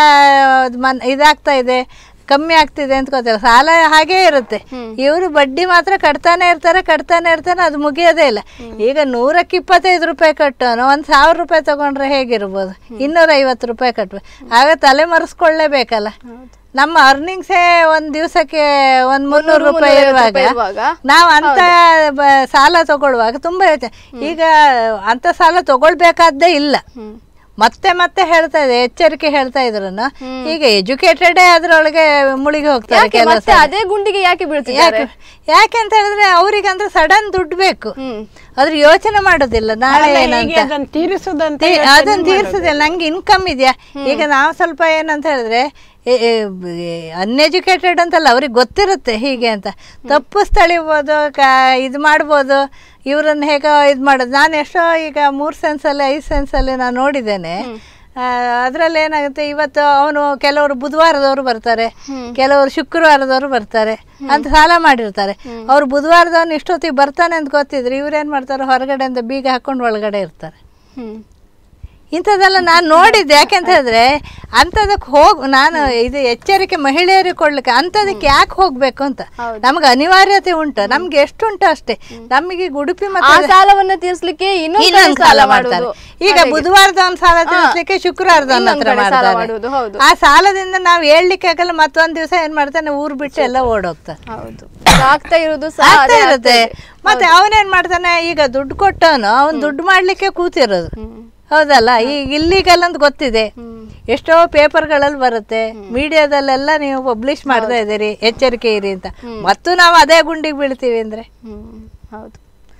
ಅದ್ ಮನ್ ಇದಾಗ್ತಾ ಇದೆ ಕಮ್ಮಿ ಆಗ್ತಿದೆ ಅಂತ ಗೊತ್ತಿಲ್ಲ ಸಾಲ ಹಾಗೇ ಇರುತ್ತೆ ಇವರು ಬಡ್ಡಿ ಮಾತ್ರ ಕಟ್ತಾನೆ ಇರ್ತಾರೆ ಕಟ್ತಾನೆ ಇರ್ತಾನೆ ಅದು ಮುಗಿಯೋದೇ ಇಲ್ಲ ಈಗ ನೂರಕ್ಕೆ ಇಪ್ಪತ್ತೈದು ರೂಪಾಯಿ ಕಟ್ಟೋನು ಒಂದು ಸಾವಿರ ರೂಪಾಯಿ ತಗೊಂಡ್ರೆ ಹೇಗಿರ್ಬೋದು ಇನ್ನೂರ ಐವತ್ತು ರೂಪಾಯಿ ಕಟ್ಬೇಕು ಆಗ ತಲೆ ಮರೆಸ್ಕೊಳ್ಳೇಬೇಕಲ್ಲ ನಮ್ಮ ಅರ್ನಿಂಗ್ಸೇ ಒಂದ್ ದಿವಸಕ್ಕೆ ಒಂದ್ ಮುನ್ನೂರು ರೂಪಾಯಿ ಮುನ್ನೂರೈವತ್ತು ಇರುವಾಗ ರೂಪಾಯಿ ಇರುವಾಗ, ನಾವು ಅಂತ ಬ- ಸಾಲ ತಗೊಳ್ಳುವಾಗ ತುಂಬಾ ಯೋಚನೆ ಈಗ ಅಂತ ಸಾಲ ತಗೊಳ್ಬೇಕಾದ್ದೇ ಇಲ್ಲ ಮತ್ತೆ ಮತ್ತೆ ಹೇಳ್ತಾ ಇದೆ ಎಚ್ಚರಿಕೆ ಹೇಳ್ತಾ ಇದ್ರು ಈಗ ಎಜುಕೇಟೆಡ್ ಅದ್ರೊಳಗೆ ಮುಳುಗಿ ಹೋಗ್ತಾರೆ ಯಾಕೆ ಕೆಲವು ಮತ್ತೆ ಸಲ. ಅದೇ ಗುಂಡಿಗೆ ಯಾಕೆ ಬೀಳ್ತಿದ್ದಾರೆ ಯಾಕೆ ಯಾಕೆ ಅಂತ ಹೇಳಿದ್ರೆ ಅವ್ರಿಗಂದ್ರೆ ಸಡನ್ ದುಡ್ಡು ಬೇಕು ಹ್ಮ್. ಅದ್ರ ಯೋಚನೆ ಮಾಡೋದಿಲ್ಲ ನಾಳೆ ಅಲ್ಲ, ಏನಂತ ಹೀಗೆ ಅದನ್ನ ತೀರಿಸುದಂತ ತೀ- ಯೋಚನೆ ಅದನ್ನ ತೀರ್ಸೋದಿಲ್ಲ ನಂಗೆ ಇನ್ಕಮ್ ಇದೆಯಾ ಈಗ ನಾವು ಸ್ವಲ್ಪ ಏನಂತ ಹೇಳಿದ್ರೆ ಅನ್ಎಜುಕೇಟೆಡ್ ಅಂತಲ್ಲ ಅವ್ರಿಗೆ ಗೊತ್ತಿರುತ್ತೆ ಹೀಗೆ ಅಂತ ತಪ್ಪು ಸ್ಥಳಿಬೋದು ಕ ಇದು ಮಾಡ್ಬೋದು ಇವ್ರನ್ನ ಹೇಗೋ ಇದು ಮಾಡೋದು ನಾನು ಎಷ್ಟೋ ಈಗ ಮೂರು ಸೆನ್ಸಲ್ಲಿ ಐದು ಸೆನ್ಸಲ್ಲಿ ನಾನು ನೋಡಿದ್ದೇನೆ ಅದರಲ್ಲಿ ಏನಾಗುತ್ತೆ ಇವತ್ತು ಅವನು ಕೆಲವರು ಬುಧವಾರದವರು ಬರ್ತಾರೆ ಕೆಲವರು ಶುಕ್ರವಾರದವರು ಬರ್ತಾರೆ ಅಂತ ಸಾಲ ಮಾಡಿರ್ತಾರೆ ಅವ್ರು ಬುಧವಾರದವನು ಇಷ್ಟೊತ್ತಿಗೆ ಬರ್ತಾನೆ ಅಂತ ಗೊತ್ತಿದ್ರೆ ಇವ್ರೇನು ಮಾಡ್ತಾರೆ ಹೊರಗಡೆಯಿಂದ ಬೀಗ ಹಾಕೊಂಡು ಒಳಗಡೆ ಇರ್ತಾರೆ ಹ್ಮ್ ಇಂಥದ್ದೆಲ್ಲ ನಾನು ನೋಡಿದ್ದೆ ಯಾಕೆಂತ ಹೇಳಿದ್ರೆ ಅಂಥದಕ್ಕೆ ಹೋಗ್ ನಾನು ಇದು ಎಚ್ಚರಿಕೆ ಮಹಿಳೆಯರಿಗೆ ಕೊಡ್ಲಿಕ್ಕೆ ಅಂಥದಕ್ಕೆ ಯಾಕೆ ಹೋಗ್ಬೇಕು ಅಂತ ನಮ್ಗೆ ಅನಿವಾರ್ಯತೆ ಉಂಟು ನಮ್ಗೆ ಎಷ್ಟು ಉಂಟು ಅಷ್ಟೇ ನಮಗೆ ಉಡುಪಿ ಆ ಮತ್ತೆ ಸಾಲವನ್ನ ತೀರ್ಸ್ಲಿಕ್ಕೆ ಇನ್ನೊಂದ್ ಕಡೆ ಇನ್ನೊಂದು ಸಾಲ ಮಾಡ್ತಾರೆ ಮಾಡುದು. ಈಗ ಹಾಗೆ. ಬುಧವಾರದವನ್ ಸಾಲ ತೀರಿಸ್ಲಿಕ್ಕೆ ಶುಕ್ರವಾರದವನ ಇನ್ನೊಂದ್ ಹತ್ರ ಕಡೆ ಸಾಲ ಮಾಡ್ತಾರೆ ಮಾಡುದು, ಹೌದು. ಆ ಸಾಲದಿಂದ ನಾವು ಹೇಳ್ಲಿಕ್ಕೆ ಆಗಲ್ಲ ಮತ್ತೊಂದ್ ದಿವಸ ಏನ್ ಮಾಡ್ತಾನೆ ಊರ್ ಬಿಟ್ಟು ಎಲ್ಲ ಓಡೋಗ್ತಾನೆ ಹೌದು ಆಗ್ತಾ ಇರೋದು ಸಹ ಆಗ್ತಾ ಅದೇ ಇರುತ್ತೆ ಆಗ್ತಾ ಇದೆ. ಮತ್ತೆ ಅವನೇನ್ ಮಾಡ್ತಾನೆ ಈಗ ದುಡ್ಡು ಕೊಟ್ಟವನು ಅವನ್ ದುಡ್ಡು ಮಾಡ್ಲಿಕ್ಕೆ ಕೂತಿರೋದು ಹೌದಲ್ಲ ಈಗ ಇಲ್ಲಿಗಲ್ ಅಂತ ಗೊತ್ತಿದೆ ಎಷ್ಟೋ ಪೇಪರ್ಗಳಲ್ಲಿ ಬರುತ್ತೆ ಮೀಡಿಯಾದಲ್ಲೆಲ್ಲ ನೀವು ಪಬ್ಲಿಷ್ ಮಾಡ್ತಾ ಇದ್ದೀರಿ ಎಚ್ಚರಿಕೆ ಇರಿ ಅಂತ ಮತ್ತು ನಾವು ಅದೇ ಗುಂಡಿಗೆ ಬೀಳ್ತೀವಿ ಅಂದ್ರೆ ಹ್ಮ್ ಹೌದು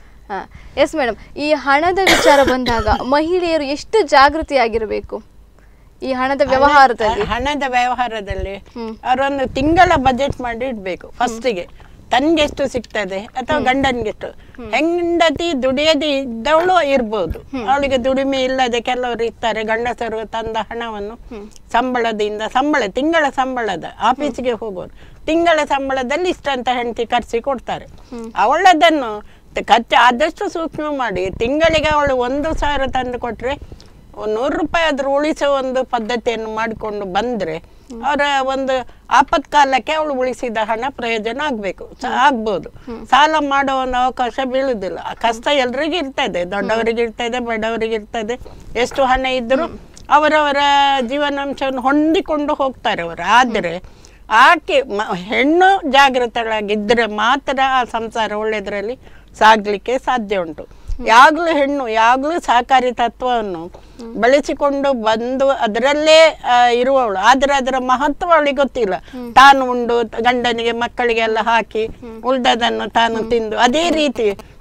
ಎಸ್ ಮೇಡಮ್ ಈ ಹಣದ ವಿಚಾರ ಬಂದಾಗ ಮಹಿಳೆಯರು ಎಷ್ಟು ಜಾಗೃತಿಯಾಗಿರಬೇಕು ಈ ಹಣದ ವ್ಯವಹಾರದಲ್ಲಿ ಹಣದ ವ್ಯವಹಾರದಲ್ಲಿ ಅವರೊಂದು ತಿಂಗಳ ಬಜೆಟ್ ಮಾಡಿ ಇಡ್ಬೇಕು ಫಸ್ಟಿಗೆ ತನ್ಗೆಷ್ಟು ಸಿಗ್ತದೆ ಅಥವಾ ಗಂಡನ್ಗೆಷ್ಟು ಹೆಂಡತಿ ದುಡಿಯದೆ ಇದ್ದವಳು ಇರ್ಬೋದು ಅವಳಿಗೆ ದುಡಿಮೆ ಇಲ್ಲದೆ ಕೆಲವರು ಇರ್ತಾರೆ ಗಂಡಸರು ತಂದ ಹಣವನ್ನು ಸಂಬಳದಿಂದ ಸಂಬಳ ತಿಂಗಳ ಸಂಬಳದ ಆಫೀಸಿಗೆ ಹೋಗೋರು ತಿಂಗಳ ಸಂಬಳದಲ್ಲಿ ಇಷ್ಟಂತ ಹೆಂಡತಿ ಖರ್ಚಿ ಕೊಡ್ತಾರೆ ಅವಳದನ್ನು ತ- ಖರ್ಚು ಆದಷ್ಟು ಸೂಕ್ಷ್ಮ ಮಾಡಿ ತಿಂಗಳಿಗೆ ಅವಳು ಒಂದು ಸಾವಿರ ತಂದು ಕೊಟ್ರೆ ಒಂದ್ ನೂರು ರೂಪಾಯಿ ಆದ್ರೂ ಉಳಿಸೋ ಒಂದು ಪದ್ಧತಿಯನ್ನು ಮಾಡಿಕೊಂಡು ಬಂದ್ರೆ ಅವರ ಒಂದು ಆಪತ್ಕಾಲಕ್ಕೆ ಅವಳು ಉಳಿಸಿದ ಹಣ ಪ್ರಯೋಜನ ಆಗ್ಬೇಕು ಸ- ಆಗ್ಬೋದು ಸಾಲ ಮಾಡೋ ಒಂದು ಅವಕಾಶ ಬೀಳುದಿಲ್ಲ ಆ ಕಷ್ಟ ಎಲ್ರಿಗೂ ಇರ್ತದೆ ದೊಡ್ಡವರಿಗೆ ಇರ್ತದೆ ಬಡವರಿಗೆ ಇರ್ತದೆ ಎಷ್ಟು ಹಣ ಇದ್ದರೂ ಅವರವರ ಜೀವನಾಂಶವನ್ನು ಹೊಂದಿಕೊಂಡು ಹೋಗ್ತಾರೆ ಅವರು ಆದರೆ ಆಕೆ ಮ- ಹೆಣ್ಣು ಜಾಗೃತಳಾಗಿದ್ದರೆ ಮಾತ್ರ ಆ ಸಂಸಾರ ಒಳ್ಳೆದ್ರಲ್ಲಿ ಸಾಗ್ಲಿಕ್ಕೆ ಸಾಧ್ಯ ಉಂಟು ಯಾಗ್ಲೂ ಹೆಣ್ಣು ಯಾಗ್ಲೂ ಸಹಕಾರಿ ತತ್ವವನ್ನು ಬೆಳೆಸಿಕೊಂಡು ಬಂದು ಅದರಲ್ಲೇ ಆ, ಇರುವವಳು ಆದ್ರೆ ಅದರ ಮಹತ್ವ ಅವಳಿಗೆ ಗೊತ್ತಿಲ್ಲ ತಾನು ಉಂಡು ತ- ಗಂಡನಿಗೆ ಮಕ್ಕಳಿಗೆಲ್ಲ ಹಾಕಿ ಉಳ್ದದನ್ನು ತಾನು ತಿಂದು ಅದೇ ರೀತಿ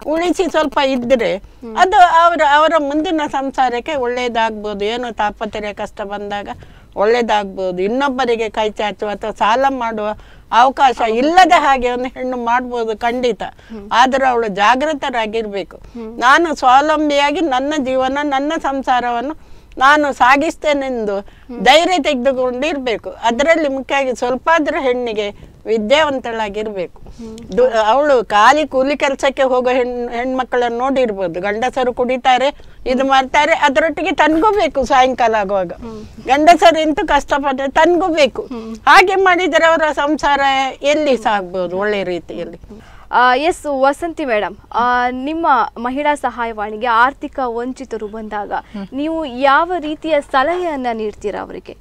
ಉಳಿಸಿ ಸ್ವಲ್ಪ ಇದ್ರೆ ಅದು ಅವರ ಅವರ ಮುಂದಿನ ಸಂಸಾರಕ್ಕೆ ಒಳ್ಳೇದಾಗ್ಬೋದು ಏನೋ ತಾಪತ್ರೆ ಕಷ್ಟ ಬಂದಾಗ ಒಳ್ಳೇದಾಗ್ಬೋದು ಇನ್ನೊಬ್ಬರಿಗೆ ಕೈ ಚಾಚುವ ಅಥವಾ ಸಾಲ ಮಾಡುವ ಅವಕಾಶ ಇಲ್ಲದ ಹಾಗೆ ಒಂದು ಹೆಣ್ಣು ಮಾಡ್ಬೋದು ಖಂಡಿತ ಆದ್ರೆ ಅವಳು ಜಾಗೃತರಾಗಿರ್ಬೇಕು ನಾನು ಸ್ವಾವಲಂಬಿಯಾಗಿ ನನ್ನ ಜೀವನ ನನ್ನ ಸಂಸಾರವನ್ನು ನಾನು ಸಾಗಿಸ್ತೇನೆಂದು ಧೈರ್ಯ ತೆಗೆದುಕೊಂಡಿರ್ಬೇಕು ಅದರಲ್ಲಿ ಮುಖ್ಯವಾಗಿ ಸ್ವಲ್ಪ ಆದ್ರೂ ಹೆಣ್ಣಿಗೆ ವಿದ್ಯಾವಂತಳಾಗಿರ್ಬೇಕು ದು- ಅವಳು ಖಾಲಿ ಕೂಲಿ ಕೆಲಸಕ್ಕೆ ಹೋಗೋ ಹೆಣ್ ಹೆಣ್ಮಕ್ಕಳನ್ನು ನೋಡಿರ್ಬೋದು ಗಂಡಸರು ಕುಡಿತಾರೆ ಇದು ಮಾಡ್ತಾರೆ ಅದರೊಟ್ಟಿಗೆ ತನ್ಗೂ ಬೇಕು ಸಾಯಂಕಾಲ ಆಗುವಾಗ ಗಂಡಸರು ಇಂತೂ ಕಷ್ಟಪಟ್ಟರೆ ತನ್ಗೂ ಬೇಕು ಹಾಗೆ ಮಾಡಿದರೆ ಅವರ ಸಂಸಾರ ಎಲ್ಲಿ ಸಾಗ್ಬೋದು ಒಳ್ಳೆ ರೀತಿಯಲ್ಲಿ ಎಸ್ ವಸಂತಿ ಮೇಡಮ್ ನಿಮ್ಮ ಮಹಿಳಾ ಸಹಾಯವಾಣಿಗೆ ಆರ್ಥಿಕ ವಂಚಿತರು ಬಂದಾಗ ನೀವು ಯಾವ ರೀತಿಯ ಸಲಹೆಯನ್ನ ನೀಡ್ತೀರಾ ಅವರಿಗೆ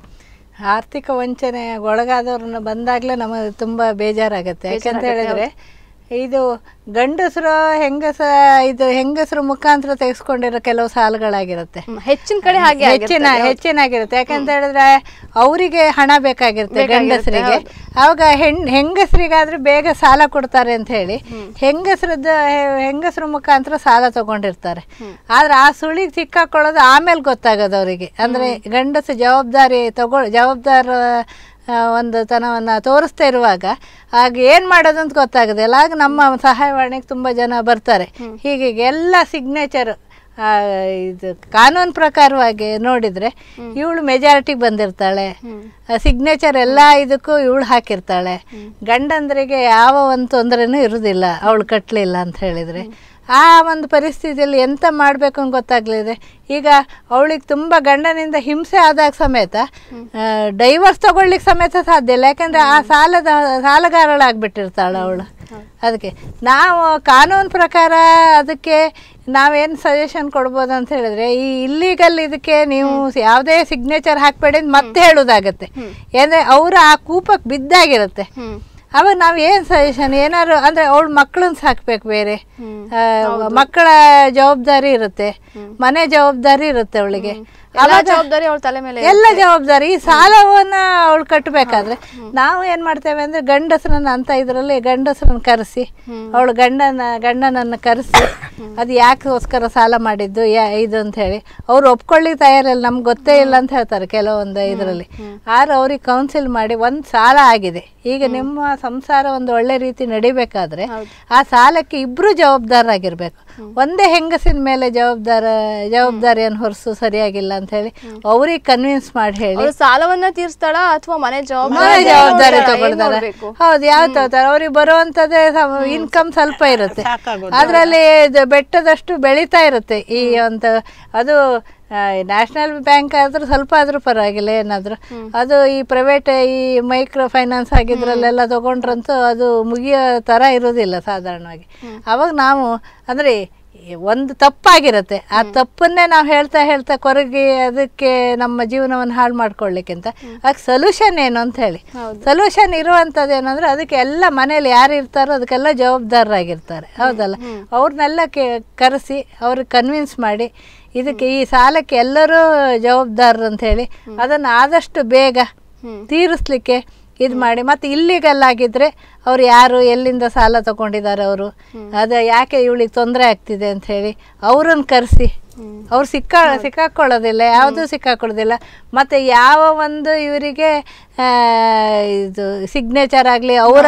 ಆರ್ಥಿಕ ವಂಚನೆ ಒಳಗಾದವ್ರನ್ನ ಬಂದಾಗಲೇ ನಮಗೆ ತುಂಬ ಬೇಜಾರಾಗುತ್ತೆ ಯಾಕಂತ ಹೇಳಿದ್ರೆ ಇದು ಗಂಡಸರು ಹೆಂಗಸ ಇದು ಹೆಂಗಸರು ಮುಖಾಂತರ ತೆಗೆಸ್ಕೊಂಡಿರೋ ಕೆಲವು ಸಾಲಗಳಾಗಿರುತ್ತೆ ಹ್ಮ್, ಹೆಚ್ಚಿನ ಕಡೆ ಹಾಗೆ ಹೆಚ್ಚಿನ ಆಗಿರ್ತದೆ. ಹೆಚ್ಚಿನಾಗಿರುತ್ತೆ ಯಾಕಂತ ಹೇಳಿದ್ರೆ ಅವರಿಗೆ ಹಣ ಬೇಕಾಗಿರುತ್ತೆ ಬೇಕಾಗಿರುತ್ತೆ, ಗಂಡಸರಿಗೆ ಅವಾಗ ಹೆಣ್ ಹೆಂಗಸರಿಗಾದ್ರೆ ಬೇಗ ಸಾಲ ಕೊಡ್ತಾರೆ ಅಂತ ಹೇಳಿ ಹೆಂಗಸರದ ಹೆಂಗಸರ ಮುಖಾಂತರ ಸಾಲ ತಗೊಂಡಿರ್ತಾರೆ ಆದ್ರೆ ಆ ಸುಳಿಗೆ ಸಿಕ್ಕಾಕೊಳ್ಳೋದು ಆಮೇಲೆ ಗೊತ್ತಾಗೋದು ಅವರಿಗೆ ಅಂದ್ರೆ ಗಂಡಸ ಜವಾಬ್ದಾರಿ ತಗೊ ಜವಾಬ್ದಾರ ಆ, ಒಂದು ತನವನ್ನು ತೋರಿಸ್ತಾ ಇರುವಾಗ ಆಗ ಏನು ಮಾಡೋದು ಅಂತ ಗೊತ್ತಾಗೋದಿಲ್ಲ ಆಗ ನಮ್ಮ ಸಹಾಯವಾಣಿಗೆ ತುಂಬ ಜನ ಬರ್ತಾರೆ ಹೀಗೆ ಎಲ್ಲ ಸಿಗ್ನೇಚರ್ ಇದು ಕಾನೂನು ಪ್ರಕಾರವಾಗಿ ನೋಡಿದ್ರೆ ಇವಳು ಮೆಜಾರಿಟಿಗೆ ಬಂದಿರ್ತಾಳೆ ಸಿಗ್ನೇಚರ್ ಎಲ್ಲ ಇದಕ್ಕೂ ಇವಳು ಹಾಕಿರ್ತಾಳೆ ಗಂಡಂದ್ರಿಗೆ ಯಾವ ಒಂದು ತೊಂದರೆನೂ ಇರುವುದಿಲ್ಲ ಅವಳು ಕಟ್ಟಲಿಲ್ಲ ಅಂತ ಹೇಳಿದ್ರೆ ಆ ಒಂದು ಪರಿಸ್ಥಿತಿಯಲ್ಲಿ ಎಂತ ಮಾಡಬೇಕು ಅಂತ ಗೊತ್ತಾಗ್ಲಿದೆ ಈಗ ಅವಳಿಗೆ ತುಂಬ ಗಂಡನಿಂದ ಹಿಂಸೆ ಆದಾಗ ಸಮೇತ ಡೈವರ್ಸ್ ತಗೊಳ್ಳಿಕ್ಕೆ ಸಮೇತ ಸಾಧ್ಯ ಇಲ್ಲ ಯಾಕಂದ್ರೆ ಆ ಸಾಲದ ಸಾಲಗಾರಳಾಗ್ಬಿಟ್ಟಿರ್ತಾಳೆ ಅವಳು ಅದಕ್ಕೆ ನಾವು ಕಾನೂನು ಪ್ರಕಾರ ಅದಕ್ಕೆ ನಾವೇನು ಸಜೆಷನ್ ಕೊಡ್ಬೋದು ಅಂತ ಹೇಳಿದ್ರೆ ಈ ಇಲ್ಲಿಗಲ್ ಇದಕ್ಕೆ ನೀವು ಯಾವುದೇ ಸಿಗ್ನೇಚರ್ ಹಾಕ್ಬೇಡಿ ಅಂತ ಮತ್ತೆ ಹೇಳೋದಾಗತ್ತೆ ಅಂದರೆ ಅವರು ಆ ಕೂಪಕ್ಕೆ ಬಿದ್ದಾಗಿರುತ್ತೆ ಹ್ಮ್ ಅವಾಗ ನಾವು ಏನು ಸಜೆಷನ್ ಏನಾದ್ರು ಅಂದ್ರೆ ಅವಳು ಮಕ್ಕಳನ್ನ ಸಾಕ್ಬೇಕು ಬೇರೆ ಆ, ಮಕ್ಕಳ ಜವಾಬ್ದಾರಿ ಇರುತ್ತೆ ಮನೆ ಜವಾಬ್ದಾರಿ ಇರುತ್ತೆ ಅವಳಿಗೆ ಎಲ್ಲಾ ಜವಾಬ್ದಾರಿ ಅವಳ ತಲೆ ಮೇಲೆ ಎಲ್ಲ ಜವಾಬ್ದಾರಿ ಈ ಸಾಲವನ್ನ ಅವಳು ಕಟ್ಟಬೇಕಾದ್ರೆ ನಾವು ಏನ್ ಮಾಡ್ತೇವೆ ಅಂದ್ರೆ ಗಂಡಸರನ್ನ ಅಂತ ಇದ್ರಲ್ಲಿ ಗಂಡಸರನ್ನ ಕರೆಸಿ ಅವಳು ಗಂಡನ ಗಂಡನನ್ನ ಕರೆಸಿ ಅದು ಯಾಕೋಸ್ಕರ ಸಾಲ ಮಾಡಿದ್ದು ಯಾ ಇದು ಅಂತ ಹೇಳಿ ಅವ್ರು ಒಪ್ಕೊಳ್ಳಿ ತಯಾರಿಲ್ಲ ನಮ್ಗೆ ಗೊತ್ತೇ ಇಲ್ಲ ಅಂತ ಹೇಳ್ತಾರೆ ಕೆಲವೊಂದು ಇದರಲ್ಲಿ ಆದ್ರೆ ಅವ್ರಿಗೆ ಕೌನ್ಸಿಲ್ ಮಾಡಿ ಒಂದು ಸಾಲ ಆಗಿದೆ ಈಗ ನಿಮ್ಮ ಸಂಸಾರ ಒಂದು ಒಳ್ಳೆ ರೀತಿ ನಡಿಬೇಕಾದ್ರೆ ಆ ಸಾಲಕ್ಕೆ ಇಬ್ರು ಜವಾಬ್ದಾರರಾಗಿರ್ಬೇಕು ಒಂದೇ ಹೆಂಗಸಿನ ಮೇಲೆ ಜವಾಬ್ದಾರ ಜವಾಬ್ದಾರಿಯನ್ನು ಹೊರಿಸು ಸರಿಯಾಗಿಲ್ಲ ಅಂತ ಹೇಳಿ ಅವ್ರಿಗೆ ಕನ್ವಿನ್ಸ್ ಮಾಡಿ ಹೇಳಿ ಅವಳು ಸಾಲವನ್ನ ತೀರ್ಸ್ತಾಳ ಅಥವಾ ಮನೆ ಮನೆ ಜವಾಬ್ದಾರಿ ಜವಾಬ್ದಾರಿ ಏನ್ ತಗೊಳ್ತಾರೆ ನೋಡ್ಬೇಕು? ಹೌದು ಯಾವ ತಗೋತಾರೆ ಅವ್ರಿಗೆ ಬರುವಂತದ್ದೇ ಇನ್ಕಮ್ ಸ್ವಲ್ಪ ಇರುತ್ತೆ ಸಾಕಾಗೋದು ಅದ್ರಲ್ಲಿ ಇದು ಬೆಟ್ಟದಷ್ಟು ಬೆಳೀತಾ ಇರುತ್ತೆ ಈ ಒಂದು ಅದು ನ್ಯಾಷನಲ್ ಬ್ಯಾಂಕ್ ಆದ್ರೂ ಸ್ವಲ್ಪ ಆದ್ರೂ ಪರವಾಗಿಲ್ಲ ಏನಾದ್ರು ಅದು ಈ ಪ್ರೈವೇಟ್ ಈ ಮೈಕ್ರೋ ಫೈನಾನ್ಸ್ ಆಗಿದ್ರಲ್ಲೆಲ್ಲ ತಗೊಂಡ್ರಂತೂ ಅದು ಮುಗಿಯೋ ತರ ಇರೋದಿಲ್ಲ ಸಾಧಾರಣವಾಗಿ ಅವಾಗ ನಾವು ಅಂದ್ರೆ ಈ ಒಂದು ತಪ್ಪಾಗಿರುತ್ತೆ ಆ ತಪ್ಪನ್ನೇ ನಾವು ಹೇಳ್ತಾ ಹೇಳ್ತಾ ಕೊರಗಿ ಅದಕ್ಕೆ ನಮ್ಮ ಜೀವನವನ್ನು ಹಾಳು ಮಾಡ್ಕೊಳ್ಳಿಕ್ಕಿಂತ ಅದಕ್ಕೆ ಸೊಲ್ಯೂಷನ್ ಏನು ಅಂತ ಹೇಳಿ ಸೊಲ್ಯೂಷನ್ ಇರುವಂಥದ್ದು ಏನಂದ್ರೆ ಅದಕ್ಕೆ ಎಲ್ಲ ಮನೇಲಿ ಯಾರು ಇರ್ತಾರೋ ಅದಕ್ಕೆಲ್ಲ ಜವಾಬ್ದಾರರಾಗಿರ್ತಾರೆ ಹೌದಲ್ಲ ಅವ್ರನ್ನೆಲ್ಲ ಕೆ ಕರೆಸಿ ಅವ್ರಿಗೆ ಕನ್ವಿನ್ಸ್ ಮಾಡಿ ಇದಕ್ಕೆ ಈ ಸಾಲಕ್ಕೆ ಎಲ್ಲರೂ ಜವಾಬ್ದಾರರು ಅಂತ ಹೇಳಿ ಅದನ್ನು ಆದಷ್ಟು ಬೇಗ ತೀರಿಸ್ಲಿಕ್ಕೆ ಇದು ಮಾಡಿ ಮತ್ತೆ ಇಲ್ಲಿಗಲ್ ಆಗಿದ್ರೆ ಅವ್ರು ಯಾರು ಎಲ್ಲಿಂದ ಸಾಲ ತಗೊಂಡಿದ್ದಾರೆ ಅವರು ಅದು ಯಾಕೆ ಇವಳಿಗೆ ತೊಂದರೆ ಆಗ್ತಿದೆ ಅಂತ ಹೇಳಿ ಅವ್ರನ್ನ ಕರೆಸಿ ಅವ್ರು ಸಿಕ್ಕಾ ಸಿಕ್ಕಾಕೊಳ್ಳೋದಿಲ್ಲ ಯಾವುದೂ ಸಿಕ್ಕಾಕೊಳ್ಳೋದಿಲ್ಲ ಮತ್ತು ಯಾವ ಒಂದು ಇವರಿಗೆ ಆ, ಇದು ಸಿಗ್ನೇಚರ್ ಆಗಲಿ ಅವರ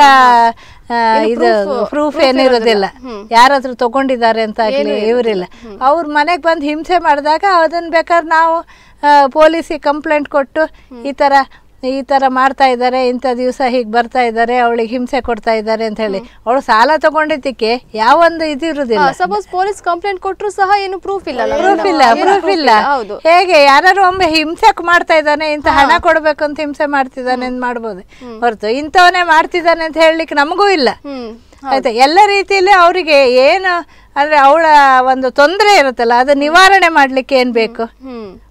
ಇದು ಪ್ರೂಫ್ ಏನಿರೋದಿಲ್ಲ ಯಾರಾದ್ರೂ ತಗೊಂಡಿದ್ದಾರೆ ಅಂತ ಆಗಲಿ ಇವರಿಲ್ಲ ಅವ್ರ ಮನೆಗೆ ಬಂದು ಹಿಂಸೆ ಮಾಡಿದಾಗ ಅದನ್ನ ಬೇಕಾದ್ರೆ ನಾವು ಪೊಲೀಸಿಗೆ ಕಂಪ್ಲೇಂಟ್ ಕೊಟ್ಟು ಈ ಥರ ಈ ಥರ ಮಾಡ್ತಾ ಇದ್ದಾರೆ ಇಂಥ ದಿವಸ ಹೀಗೆ ಬರ್ತಾ ಇದ್ದಾರೆ ಅವಳಿಗೆ ಹಿಂಸೆ ಕೊಡ್ತಾ ಇದ್ದಾರೆ ಅಂತ ಹೇಳಿ ಅವಳು ಸಾಲ ತಗೊಂಡಿದ್ದಕ್ಕೆ ಯಾವೊಂದು ಇದು ಇರುವುದಿಲ್ಲ ಸಪೋಸ್ ಪೊಲೀಸ್ ಕಂಪ್ಲೇಂಟ್ ಕೊಟ್ರು ಸಹ ಏನು ಪ್ರೂಫ್ ಇಲ್ಲ ಪ್ರೂಫ್ ಇಲ್ಲ ಪ್ರೂಫ್ ಇಲ್ಲ ಹೌದು ಹೇಗೆ ಯಾರು ಒಮ್ಮೆ ಹಿಂಸೆ ಮಾಡ್ತಾ ಇದ್ದಾನೆ ಇಂಥ ಹಣ ಕೊಡ್ಬೇಕು ಅಂತ ಹಿಂಸೆ ಮಾಡ್ತಿದ್ದಾನೆ ಅಂತ ಮಾಡ್ಬೋದು ಹೊರತು ಇಂಥವನೇ ಮಾಡ್ತಿದ್ದಾನೆ ಅಂತ ಹೇಳಲಿಕ್ಕೆ ನಮಗೂ ಇಲ್ಲ ಹ್ಮ್ ಆಯ್ತಾ ಎಲ್ಲ ರೀತಿಯಲ್ಲಿ ಅವರಿಗೆ ಏನು ಅಂದ್ರೆ ಅವಳ ಒಂದು ತೊಂದರೆ ಇರುತ್ತಲ್ಲ ಅದು ನಿವಾರಣೆ ಮಾಡ್ಲಿಕ್ಕೆ ಏನ್ ಬೇಕು ಹ್ಮ್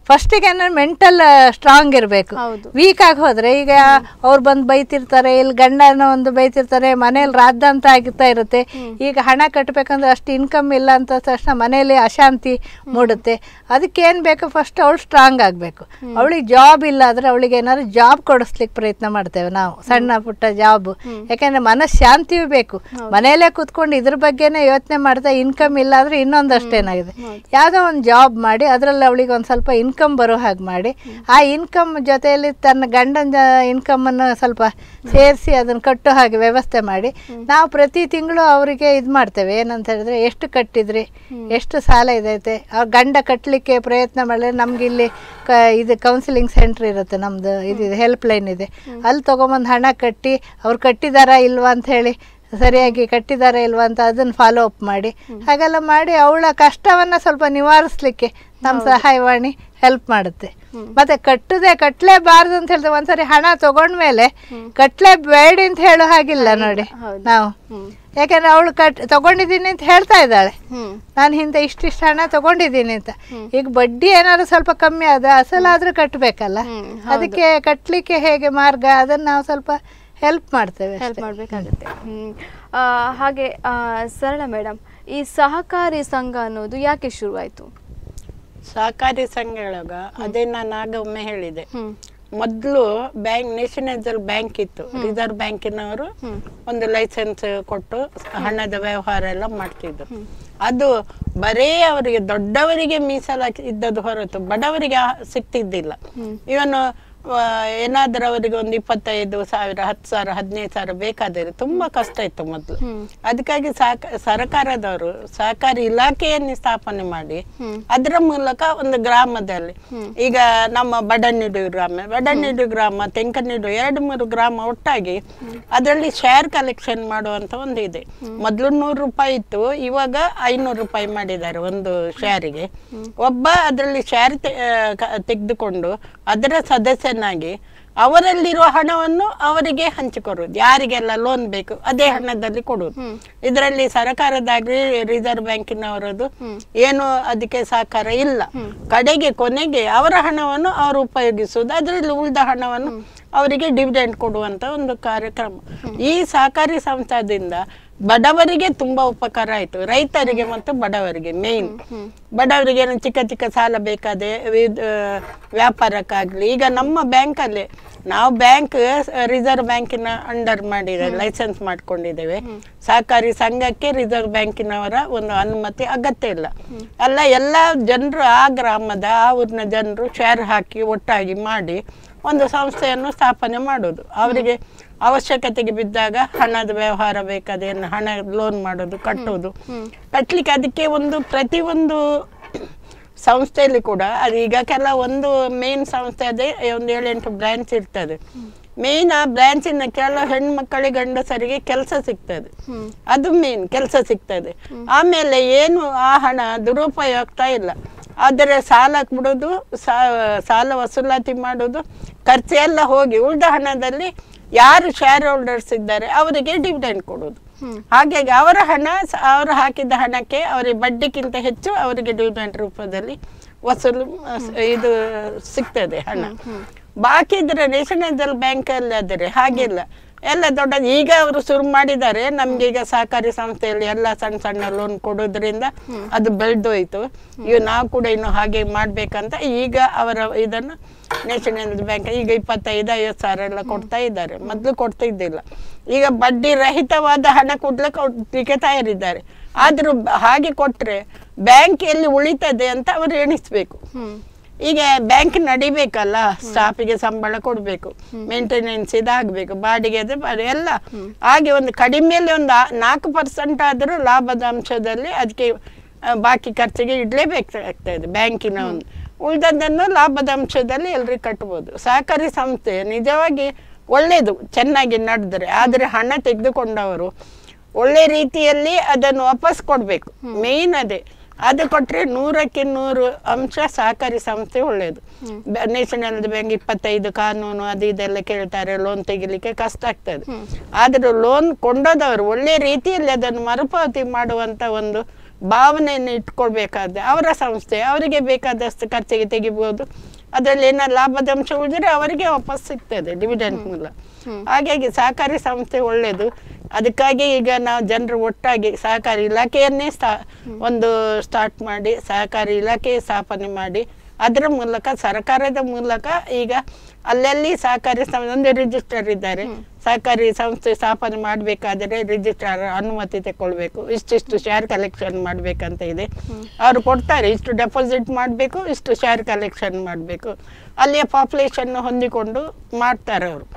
ಫಸ್ಟಿಗೆ ಮೆಂಟಲ್ ಸ್ಟ್ರಾಂಗ್ ಇರಬೇಕು ಹೌದು. ವೀಕ್ ಆಗಿ ಹೋದ್ರೆ ಈಗ ಅವ್ರು ಬಂದು ಬೈತಿರ್ತಾರೆ ಇಲ್ಲಿ ಗಂಡನ ಒಂದು ಬೈತಿರ್ತಾರೆ ಮನೇಲಿ ರಾದ್ದಂತ ಆಗ್ತಾ ಇರುತ್ತೆ ಈಗ ಹಣ ಕಟ್ಟಬೇಕಂದ್ರೆ ಅಷ್ಟು ಇನ್ಕಮ್ ಇಲ್ಲ ಅಂತ ತಕ್ಷಣ ಮನೆಯಲ್ಲಿ ಅಶಾಂತಿ ಮೂಡುತ್ತೆ ಅದಕ್ಕೆ ಏನು ಬೇಕು ಫಸ್ಟ್ ಅವಳು ಸ್ಟ್ರಾಂಗ್ ಆಗಬೇಕು ಅವಳಿಗೆ ಜಾಬ್ ಇಲ್ಲ ಆದರೆ ಅವಳಿಗೆ ಏನಾದ್ರು ಜಾಬ್ ಕೊಡಿಸ್ಲಿಕ್ಕೆ ಪ್ರಯತ್ನ ಮಾಡ್ತೇವೆ ನಾವು ಸಣ್ಣ ಪುಟ್ಟ ಜಾಬ್ ಯಾಕಂದ್ರೆ ಮನಃಶಾಂತಿಯೂ ಬೇಕು ಮನೆಯಲ್ಲೇ ಕೂತ್ಕೊಂಡು ಇದ್ರ ಬಗ್ಗೆನೇ ಯೋಚನೆ ಮಾಡ್ತಾ ಇನ್ಕಮ್ ಇಲ್ಲ ಅಂದರೆ ಇನ್ನೊಂದಷ್ಟು ಏನಾಗಿದೆ ಯಾವುದೋ ಒಂದು ಜಾಬ್ ಮಾಡಿ ಅದರಲ್ಲಿ ಅವಳಿಗೆ ಒಂದು ಸ್ವಲ್ಪ ಇನ್ಕಮ್ ಬರೋ ಹಾಗೆ ಮಾಡಿ ಆ ಇನ್ಕಮ್ ಜೊತೆಯಲ್ಲಿ ತನ್ನ ಗಂಡನ ಇನ್ಕಮನ್ನು ಸ್ವಲ್ಪ ಸೇರಿಸಿ ಅದನ್ನು ಕಟ್ಟೋ ಹಾಗೆ ವ್ಯವಸ್ಥೆ ಮಾಡಿ ನಾವು ಪ್ರತಿ ತಿಂಗಳು ಅವರಿಗೆ ಇದು ಮಾಡ್ತೇವೆ ಏನಂತ ಹೇಳಿದ್ರೆ ಎಷ್ಟು ಕಟ್ಟಿದ್ರಿ ಎಷ್ಟು ಸಾಲ ಇದೈತೆ ಆ ಗಂಡ ಕಟ್ಟಲಿಕ್ಕೆ ಪ್ರಯತ್ನ ಮಾಡಿದ್ರೆ ನಮ್ಗೆ ಇಲ್ಲಿ ಕ ಇದು ಕೌನ್ಸಿಲಿಂಗ್ ಸೆಂಟ್ರ್ ಇರುತ್ತೆ ನಮ್ಮದು ಇದು ಹೆಲ್ಪ್ ಲೈನ್ ಇದೆ ಅಲ್ಲಿ ತೊಗೊಂಬಂದು ಹಣ ಕಟ್ಟಿ ಅವ್ರು ಕಟ್ಟಿದಾರಾ ಇಲ್ವಾ ಅಂತ ಹೇಳಿ ಸರಿಯಾಗಿ ಕಟ್ಟಿದಾರಾ ಇಲ್ವಾ ಅಂತ ಅದನ್ನು ಫಾಲೋ ಅಪ್ ಮಾಡಿ ಹಾಗೆಲ್ಲ ಮಾಡಿ ಅವಳ ಕಷ್ಟವನ್ನು ಸ್ವಲ್ಪ ನಿವಾರಿಸ್ಲಿಕ್ಕೆ ನಮ್ಮ ಸಹಾಯವಾಣಿ ಹೆಲ್ಪ್ ಮಾಡುತ್ತೆ ಮತ್ತೆ ಕಟ್ಟುದೇ ಕಟ್ಟಲೇಬಾರ್ದು ಅಂತ ಹೇಳ್ತೇವೆ ಒಂದ್ಸರಿ ಹಣ ತಗೊಂಡ್ಮೇಲೆ ಕಟ್ಲೇ ಬೇಡಿ ಅಂತ ಹೇಳೋ ಹಾಗಿಲ್ಲ ನೋಡಿ ಹೌದು. ನಾವು ಯಾಕಂದ್ರೆ ಅವಳು ಕಟ್ ತಗೊಂಡಿದ್ದೀನಿ ಅಂತ ಹೇಳ್ತಾ ಇದ್ದಾಳೆ ಹ್ಮ್ ನಾನು ಹಿಂದೆ ಇಷ್ಟಿಷ್ಟು ಹಣ ತಗೊಂಡಿದ್ದೀನಿ ಅಂತ ಈಗ ಬಡ್ಡಿ ಏನಾದ್ರು ಸ್ವಲ್ಪ ಕಮ್ಮಿ ಆದ ಅಸಲಾದ್ರೂ ಕಟ್ಟಬೇಕಲ್ಲ ಹ್ಮ್, ಅದಕ್ಕೆ ಕಟ್ಟಲಿಕ್ಕೆ ಹೇಗೆ ಮಾರ್ಗ ಅದನ್ನು ನಾವು ಸ್ವಲ್ಪ ಹೆಲ್ಪ್ ಮಾಡ್ತೇವೆ ಅಷ್ಟೇ. ಹೆಲ್ಪ್ ಮಾಡಬೇಕಾಗುತ್ತೆ ಹ್ಮ್ ಆ, ಹಾಗೆ ಆ, ಸರಳ ಮೇಡಮ್ ಈ ಸಹಕಾರಿ ಸಂಘ ಅನ್ನೋದು ಯಾಕೆ ಶುರುವಾಯಿತು ಸಹಕಾರಿ ಸಂಘಗಳಾಗ ಅದೇ ನಾನು ಆಗ ಒಮ್ಮೆ ಹೇಳಿದೆ ಹ್ಮ್ ಮೊದಲು ಬ್ಯಾಂಕ್ ನ್ಯಾಷನಲೈಸಲ್ ಬ್ಯಾಂಕ್ ಇತ್ತು ರಿಸರ್ವ್ ಬ್ಯಾಂಕಿನವರು ಒಂದು ಲೈಸೆನ್ಸ್ ಕೊಟ್ಟು ಹಣದ ವ್ಯವಹಾರ ಎಲ್ಲ ಮಾಡ್ತಿದ್ರು ಅದು ಬರೇ ಅವರಿಗೆ ದೊಡ್ಡವರಿಗೆ ಮೀಸಲಾಗಿ ಇದ್ದದ್ದು ಹೊರತು ಬಡವರಿಗೆ ಆ- ಸಿಗ್ತಿದ್ದಿಲ್ಲ ಇವನು ಏನಾದ್ರೂ ಅವರಿಗೆ ಒಂದು ಇಪ್ಪತ್ತೈದು ಸಾವಿರ ಹತ್ತು ಸಾವಿರ ಹದಿನೈದು ಸಾವಿರ ಬೇಕಾದರೆ ತುಂಬಾ ಕಷ್ಟ ಇತ್ತು ಮೊದಲು ಅದಕ್ಕಾಗಿ ಸಹಕ ಸರ್ಕಾರದವರು ಸಹಕಾರಿ ಇಲಾಖೆಯನ್ನು ಸ್ಥಾಪನೆ ಮಾಡಿ ಅದರ ಮೂಲಕ ಒಂದು ಗ್ರಾಮದಲ್ಲಿ ಈಗ ನಮ್ಮ ಬಡನಿಡು ಗ್ರಾಮ ಬಡನಿಡು ಗ್ರಾಮ ತೆಂಕನಿಡು ಎರಡು ಮೂರು ಗ್ರಾಮ ಒಟ್ಟಾಗಿ ಅದರಲ್ಲಿ ಶೇರ್ ಕಲೆಕ್ಷನ್ ಮಾಡುವಂತ ಒಂದು ಇದೆ ಮೊದಲು ನೂರು ರೂಪಾಯಿ ಇತ್ತು ಇವಾಗ ಐನೂರು ರೂಪಾಯಿ ಮಾಡಿದ್ದಾರೆ ಒಂದು ಶೇರಿಗೆ ಒಬ್ಬ ಅದರಲ್ಲಿ ಶೇರ್ ತೆಗೆದುಕೊಂಡು ಅದರ ಸದಸ್ಯನಾಗಿ ಅವರಲ್ಲಿರುವ ಹಣವನ್ನು ಅವರಿಗೆ ಹಂಚಿಕೊಡುವುದು ಯಾರಿಗೆಲ್ಲ ಲೋನ್ ಬೇಕು ಅದೇ ಹಣದಲ್ಲಿ ಕೊಡುವುದು ಇದರಲ್ಲಿ ಸರ್ಕಾರದಾಗ್ಲಿ ರಿಸರ್ವ್ ಬ್ಯಾಂಕಿನವರದ್ದು ಏನು ಅದಕ್ಕೆ ಸಹಕಾರ ಇಲ್ಲ ಕಡೆಗೆ ಕೊನೆಗೆ ಅವರ ಹಣವನ್ನು ಅವರು ಉಪಯೋಗಿಸುವುದು ಅದರಲ್ಲಿ ಉಳಿದ ಹಣವನ್ನು ಅವರಿಗೆ ಡಿವಿಡೆಂಡ್ ಕೊಡುವಂತ ಒಂದು ಕಾರ್ಯಕ್ರಮ ಈ ಸಹಕಾರಿ ಸಂಸ್ಥಾದಿಂದ ಬಡವರಿಗೆ ತುಂಬಾ ಉಪಕಾರ ಆಯ್ತು ರೈತರಿಗೆ ಮತ್ತು ಬಡವರಿಗೆ ಮೇನ್ ಬಡವರಿಗೆ ಏನು ಚಿಕ್ಕ ಚಿಕ್ಕ ಸಾಲ ಬೇಕಾದೆ ವಿದ್- ಆ, ವ್ಯಾಪಾರಕ್ಕಾಗ್ಲಿ ಈಗ ನಮ್ಮ ಬ್ಯಾಂಕಲ್ಲಿ ನಾವು ಬ್ಯಾಂಕ್ ರಿಸರ್ವ್ ಬ್ಯಾಂಕಿನ ಅಂಡರ್ ಮಾಡಿದ್ದೇವೆ ಲೈಸೆನ್ಸ್ ಮಾಡ್ಕೊಂಡಿದ್ದೇವೆ ಸಹಕಾರಿ ಸಂಘಕ್ಕೆ ರಿಸರ್ವ್ ಬ್ಯಾಂಕಿನವರ ಒಂದು ಅನುಮತಿ ಅಗತ್ಯ ಇಲ್ಲ ಅಲ್ಲ ಎಲ್ಲ ಜನರು ಆ ಗ್ರಾಮದ ಆ ಊರಿನ ಜನರು ಶೇರ್ ಹಾಕಿ ಒಟ್ಟಾಗಿ ಮಾಡಿ ಒಂದು ಸಂಸ್ಥೆಯನ್ನು ಸ್ಥಾಪನೆ ಮಾಡೋದು ಅವರಿಗೆ ಅವಶ್ಯಕತೆಗೆ ಬಿದ್ದಾಗ ಹಣದ ವ್ಯವಹಾರ ಬೇಕಾದೇನು ಹಣ ಲೋನ್ ಮಾಡೋದು ಕಟ್ಟೋದು ಕಟ್ಲಿಕ್ಕೆ ಅದಕ್ಕೆ ಒಂದು ಪ್ರತಿಯೊಂದು ಸಂಸ್ಥೆಯಲ್ಲಿ ಕೂಡ ಅದು ಈಗ ಕೆಲ ಒಂದು ಮೇನ್ ಸಂಸ್ಥೆ ಅದೇ ಒಂದು ಏಳೆಂಟು ಬ್ರಾಂಚ್ ಇರ್ತದೆ ಮೇನ್ ಆ ಬ್ರಾಂಚಿನ ಕೆಲ ಹೆಣ್ಮಕ್ಕಳಿಗೆ ಗಂಡಸರಿಗೆ ಕೆಲಸ ಸಿಗ್ತದೆ ಅದು ಮೇನ್ ಕೆಲಸ ಸಿಗ್ತದೆ ಆಮೇಲೆ ಏನು ಆ ಹಣ ದುರುಪಯೋಗ ಇಲ್ಲ ಆದರೆ ಸಾಲ ಕೊಡೋದು ಸಾ- ಸಾಲ ವಸೂಲಾತಿ ಮಾಡೋದು ಖರ್ಚು ಎಲ್ಲ ಹೋಗಿ ಉಳಿದ ಹಣದಲ್ಲಿ ಯಾರು ಶೇರ್ ಹೋಲ್ಡರ್ಸ್ ಇದ್ದಾರೆ ಅವರಿಗೆ ಡಿವಿಡೆಂಡ್ ಕೊಡೋದು ಹಾಗಾಗಿ ಅವರ ಹಣ ಸ- ಅವರು ಹಾಕಿದ ಹಣಕ್ಕೆ ಅವರಿಗೆ ಬಡ್ಡಿಗಿಂತ ಹೆಚ್ಚು ಅವರಿಗೆ ಡಿವಿಡೆಂಡ್ ರೂಪದಲ್ಲಿ ವಸೂಲು ಅಹ್, ಸ- ಇದು ಸಿಗ್ತದೆ ಹಣ ಬಾಕಿ ಇದ್ರೆ ನ್ಯಾಷನಲ್ ಬ್ಯಾಂಕ್ ಅಲ್ಲಿ ಆದರೆ ಹಾಗಿಲ್ಲ ಎಲ್ಲ ದೊಡ್ಡ ಈಗ ಅವರು ಶುರು ಮಾಡಿದ್ದಾರೆ ನಮ್ಗೆ ಈಗ ಸಹಕಾರಿ ಸಂಸ್ಥೆಯಲ್ಲಿ ಎಲ್ಲ ಸಣ್ಣ ಸಣ್ಣ ಲೋನ್ ಕೊಡೋದ್ರಿಂದ ಅದು ಬೆಳೆದೋಯ್ತು ಇವು ನಾವು ಕೂಡ ಇನ್ನು ಹಾಗೆ ಮಾಡ್ಬೇಕಂತ ಈಗ ಅವರ ಇದನ್ನು ನ್ಯಾಷನಲ್ ಬ್ಯಾಂಕ್ ಈಗ ಇಪ್ಪತ್ತೈದು ಐವತ್ತು ಸಾವಿರ ಎಲ್ಲ ಕೊಡ್ತಾ ಇದ್ದಾರೆ ಮೊದಲು ಕೊಡ್ತಾ ಇದ್ದಿಲ್ಲ ಈಗ ಬಡ್ಡಿ ರಹಿತವಾದ ಹಣ ಕೊಡ್ಲಿಕ್ಕೆ ಕೊಡ್ಲಿಕ್ಕೆ ತಯಾರಿದ್ದಾರೆ ಆದ್ರೂ ಬ- ಹಾಗೆ ಕೊಟ್ರೆ ಬ್ಯಾಂಕ್ ಎಲ್ಲಿ ಉಳಿತದೆ ಅಂತ ಅವರು ಎಣಿಸ್ಬೇಕು ಈಗ ಬ್ಯಾಂಕ್ ನಡಿಬೇಕಲ್ಲ ಸ್ಟಾಫಿಗೆ ಸಂಬಳ ಕೊಡಬೇಕು ಮೇಂಟೆನೆನ್ಸ್ ಇದಾಗಬೇಕು ಬಾಡಿಗೆ ಅದು ಬಾಡಿ- ಎಲ್ಲ ಹಾಗೆ ಒಂದು ಕಡಿಮೆಯಲ್ಲಿ ಒಂದು ಆ- ನಾಲ್ಕು ಪರ್ಸೆಂಟ್ ಆದರೂ ಲಾಭದ ಅಂಶದಲ್ಲಿ ಅದಕ್ಕೆ ಆ, ಬಾಕಿ ಖರ್ಚಿಗೆ ಇಡಲೇಬೇಕಾಗ್ತದೆ ಬ್ಯಾಂಕಿನ ಒಂದು ಉಳಿದದ್ದನ್ನು ಲಾಭದ ಅಂಶದಲ್ಲಿ ಎಲ್ರಿಗೂ ಕಟ್ಬೋದು ಸಹಕಾರಿ ಸಂಸ್ಥೆ ನಿಜವಾಗಿ ಒಳ್ಳೆಯದು ಚೆನ್ನಾಗಿ ನಡೆದ್ರೆ ಆದರೆ ಹಣ ತೆಗೆದುಕೊಂಡವರು ಒಳ್ಳೆ ರೀತಿಯಲ್ಲಿ ಅದನ್ನು ವಾಪಸ್ ಕೊಡಬೇಕು ಮೇಯ್ನ್ ಅದೇ ಅದು ಕೊಟ್ರೆ ನೂರಕ್ಕೆ ನೂರು ಅಂಶ ಸಹಕಾರಿ ಸಂಸ್ಥೆ ಒಳ್ಳೆಯದು ನ್ಯಾಷನಲ್ ಬ್ಯಾಂಕ್ ಇಪ್ಪತ್ತೈದು ಕಾನೂನು ಅದು ಇದೆಲ್ಲ ಕೇಳ್ತಾರೆ ಲೋನ್ ತೆಗಿಲಿಕ್ಕೆ ಕಷ್ಟ ಆಗ್ತದೆ ಆದ್ರೆ ಲೋನ್ ಕೊಂಡೋದವರು ಒಳ್ಳೆ ರೀತಿಯಲ್ಲಿ ಅದನ್ನು ಮರುಪಾವತಿ ಮಾಡುವಂತ ಒಂದು ಭಾವನೆಯನ್ನು ಇಟ್ಕೊಳ್ಬೇಕಾದ್ರೆ ಅವರ ಸಂಸ್ಥೆ ಅವರಿಗೆ ಬೇಕಾದಷ್ಟು ಖರ್ಚಿಗೆ ತೆಗಿಬೋದು ಅದರಲ್ಲಿ ಏನಾದ್ರು ಲಾಭದಂಶ ಉಳಿದ್ರೆ ಅವರಿಗೆ ವಾಪಸ್ ಸಿಗ್ತದೆ ಡಿವಿಡೆಂಟ್ ಮೂಲ ಹಾಗಾಗಿ ಸಹಕಾರಿ ಸಂಸ್ಥೆ ಒಳ್ಳೆಯದು ಅದಕ್ಕಾಗಿ ಈಗ ನಾವು ಜನರು ಒಟ್ಟಾಗಿ ಸಹಕಾರಿ ಇಲಾಖೆಯನ್ನೇ ಸ್ಥಾ ಒಂದು ಸ್ಟಾರ್ಟ್ ಮಾಡಿ ಸಹಕಾರಿ ಇಲಾಖೆ ಸ್ಥಾಪನೆ ಮಾಡಿ ಅದರ ಮೂಲಕ ಸರ್ಕಾರದ ಮೂಲಕ ಈಗ ಅಲ್ಲಲ್ಲಿ ಸಹಕಾರಿ ಸಂಸ್ಥೆ ಒಂದು ರಿಜಿಸ್ಟರ್ ಇದ್ದಾರೆ ಸಹಕಾರಿ ಸಂಸ್ಥೆ ಸ್ಥಾಪನೆ ಮಾಡಬೇಕಾದರೆ ರಿಜಿಸ್ಟರ್ ಅನುಮತಿ ತಗೊಳ್ಬೇಕು ಇಷ್ಟಿಷ್ಟು ಶೇರ್ ಕಲೆಕ್ಷನ್ ಮಾಡಬೇಕಂತ ಇದೆ ಅವರು ಕೊಡ್ತಾರೆ ಇಷ್ಟು ಡೆಪಾಸಿಟ್ ಮಾಡಬೇಕು ಇಷ್ಟು ಶೇರ್ ಕಲೆಕ್ಷನ್ ಮಾಡಬೇಕು ಅಲ್ಲಿಯ ಪಾಪ್ಯುಲೇಷನ್ ಹೊಂದಿಕೊಂಡು ಮಾಡ್ತಾರೆ ಅವರು